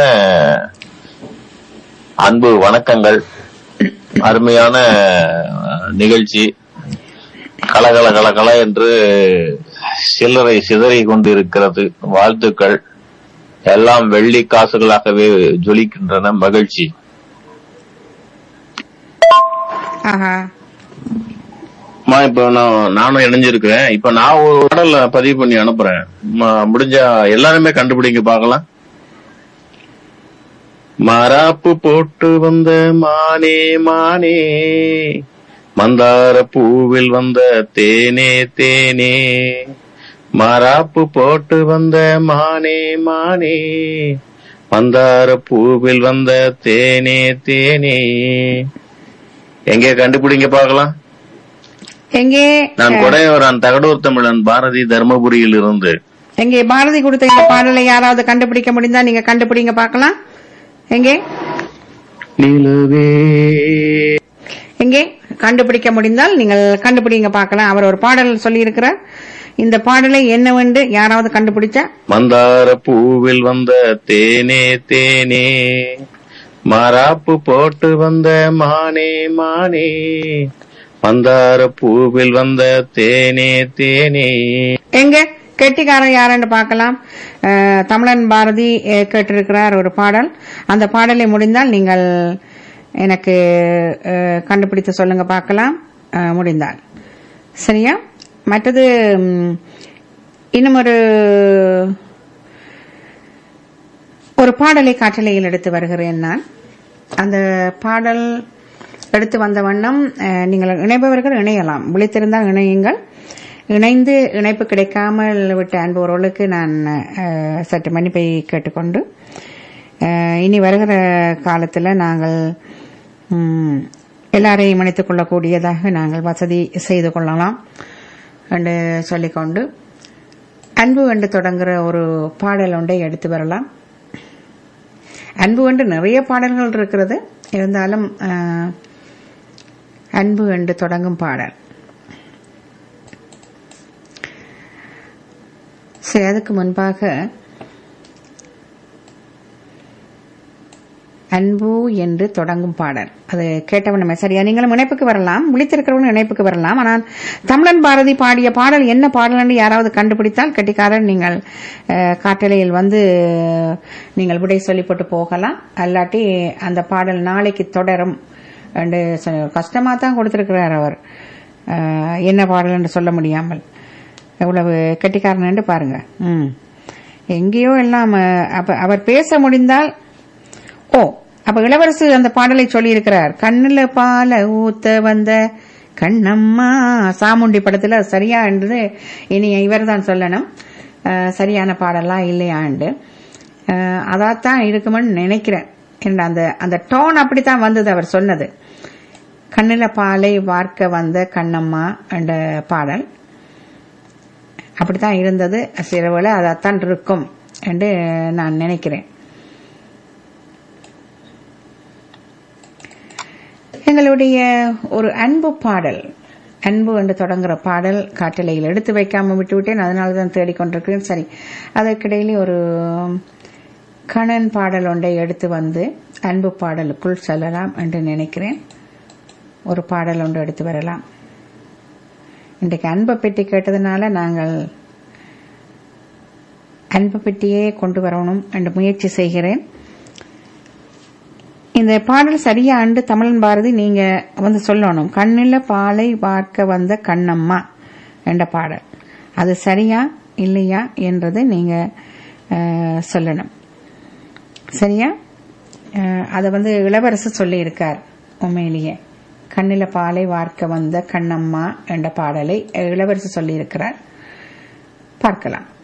I: அன்பு வணக்கங்கள் அருமையான அஹ், நிகழ்ச்சி கலகல கலகல என்று சில்லறை சிதறி கொண்டிருக்கிறது வாழ்த்துக்கள் எல்லாம் வெள்ளி காசுகளாகவே ஜொலிக்கின்றன மகிழ்ச்சி
C: ஆஹா
I: அம்மா இப்ப நான் நானும் இணைஞ்சிருக்கிறேன் இப்ப நான் ஒரு பாடல் பதிவு பண்ணி அனுப்புறேன் ம- முடிஞ்சா எல்லாருமே கண்டுபிடிங்க பார்க்கலாம் மராப்பு போட்டு வந்த மானே மானே மந்தார பூவில் வந்த தேனே தேனே மராப்பு போட்டு வந்த மானே மானே மந்தார பூவில் வந்த தேனே தேனே எங்க கண்டுபிடிங்க பார்க்கலாம்
C: எங்கே
I: நான்
C: அஹ்,
I: கொடையவரான் தகடூர் தமிழன் பாரதி தர்மபுரியில் இருந்து
C: எங்கே பாரதி கொடுத்த இந்த பாடலை யாராவது கண்டுபிடிக்க முடிந்தா நீங்க கண்டுபிடிங்க பார்க்கலாம் எங்கே
I: நிலவே
C: எங்கே கண்டுபிடிக்க முடிந்தால் நீங்கள் கண்டுபிடிங்க பார்க்கலாம் அவர் ஒரு பாடல் சொல்லி இருக்கிறார் இந்த பாடலை என்னவென்று யாராவது கண்டுபிடிச்சா
I: மந்தார பூவில் வந்த தேனே தேனே மராப்பு போட்டு வந்த மானே மானே மந்தார பூவில் வந்த தேனே தேனே
C: எங்க கெட்டிக்காரன் யாருன்னு பார்க்கலாம் அஹ், தமிழன் பாரதி அஹ், கேட்டிருக்கிறார் ஒரு பாடல் அந்த பாடலை முடிந்தால் நீங்கள் எனக்கு அஹ், கண்டுபிடித்து சொல்லுங்க பார்க்கலாம் அஹ், முடிந்தால் சரியா மற்றது ம், இன்னும் ஒரு ஒரு பாடலை காற்றலையில் எடுத்து வருகிறேன் நான் அந்த பாடல் எடுத்து வந்த வண்ணம் அஹ், நீங்கள் இணைபவர்கள் இணையலாம் விழித்திருந்தால் இணையுங்கள் இணைந்து இணைப்பு கிடைக்காமல் விட்ட அன்பவர்களுக்கு நான் அஹ், சற்று மன்னிப்பை கேட்டுக்கொண்டு அஹ், இனி வருகிற காலத்தில் நாங்கள் ம், எல்லாரையும் இணைத்துக் கொள்ளக்கூடியதாக நாங்கள் வசதி செய்து கொள்ளலாம் என்று சொல்லிக்கொண்டு அன்பு என்று தொடங்குற ஒரு பாடல் ஒன்றை எடுத்து வரலாம் அன்பு என்று நிறைய பாடல்கள் இருக்கிறது இருந்தாலும் அஹ், அன்பு என்று தொடங்கும் பாடல் சரி அதுக்கு முன்பாக அன்பு என்று தொடங்கும் பாடல் அது கேட்டவனமே சரியா நீங்களும் இணைப்புக்கு வரலாம் விழித்திருக்கிறவங்க இணைப்புக்கு வரலாம் ஆனால் தமிழன் பாரதி பாடிய பாடல் என்ன பாடல் என்று யாராவது கண்டுபிடித்தால் கட்டிக்காரன் நீங்கள் அஹ், காற்றலையில் வந்து நீங்கள் விடை சொல்லி போட்டு போகலாம் அல்லாட்டி அந்த பாடல் நாளைக்கு தொடரும் என்று சொ- கஷ்டமா தான் கொடுத்திருக்கிறார் அவர் அஹ், என்ன பாடல் என்று சொல்ல முடியாமல் எவ்வளவு கெட்டிக்காரன் என்று பாருங்க ம் எங்கேயோ எல்லாம் அஹ், அப்ப அவர் பேச முடிந்தால் ஓ அப்ப இளவரசு அந்த பாடலை சொல்லி இருக்கிறார் கண்ணுல பால ஊத்த வந்த கண்ணம்மா சாமுண்டி படத்துல அது சரியா என்றது இனி இவர் தான் சொல்லணும் அஹ், சரியான பாடலா இல்லையாண்டு அஹ், அதாத்தான் இருக்குமென்னு நினைக்கிறேன் என்ற அந்த அந்த டோன் அப்படித்தான் வந்தது அவர் சொன்னது கண்ணுல பாலை வார்க்க வந்த கண்ணம்மா என்ற பாடல் அப்படித்தான் இருந்தது சிலவேளை அதாத்தான் இருக்கும் என்று நான் நினைக்கிறேன் எங்களுடைய ஒரு அன்பு பாடல் அன்பு என்று தொடங்குற பாடல் காட்டலையில் எடுத்து வைக்காம விட்டுவிட்டேன் அதனால தான் தேடிக்கொண்டிருக்கிறேன் சரி அதற்கிடையிலே ஒரு கணன் பாடல் ஒன்றை எடுத்து வந்து அன்பு பாடலுக்குள் செல்லலாம் என்று நினைக்கிறேன் ஒரு பாடல் ஒன்று எடுத்து வரலாம் இன்றைக்கு அன்பை பெட்டி கேட்டதுனால நாங்கள் அன்பு பெட்டியே கொண்டு வரணும் என்று முயற்சி செய்கிறேன் இந்த பாடல் சரியா அண்டு தமிழன் பாரதி நீங்க வந்து சொல்லணும் கண்ணில பாலை பார்க்க வந்த கண்ணம்மா என்ற பாடல் அது சரியா இல்லையா என்றது நீங்க அஹ், சொல்லணும் சரியா அஹ், அதை வந்து இளவரசு சொல்லி இருக்கார் உண்மையிலேயே கண்ணில பாலை வார்க்க வந்த கண்ணம்மா என்ற பாடலை இளவரசு சொல்லி இருக்கிறார் பார்க்கலாம்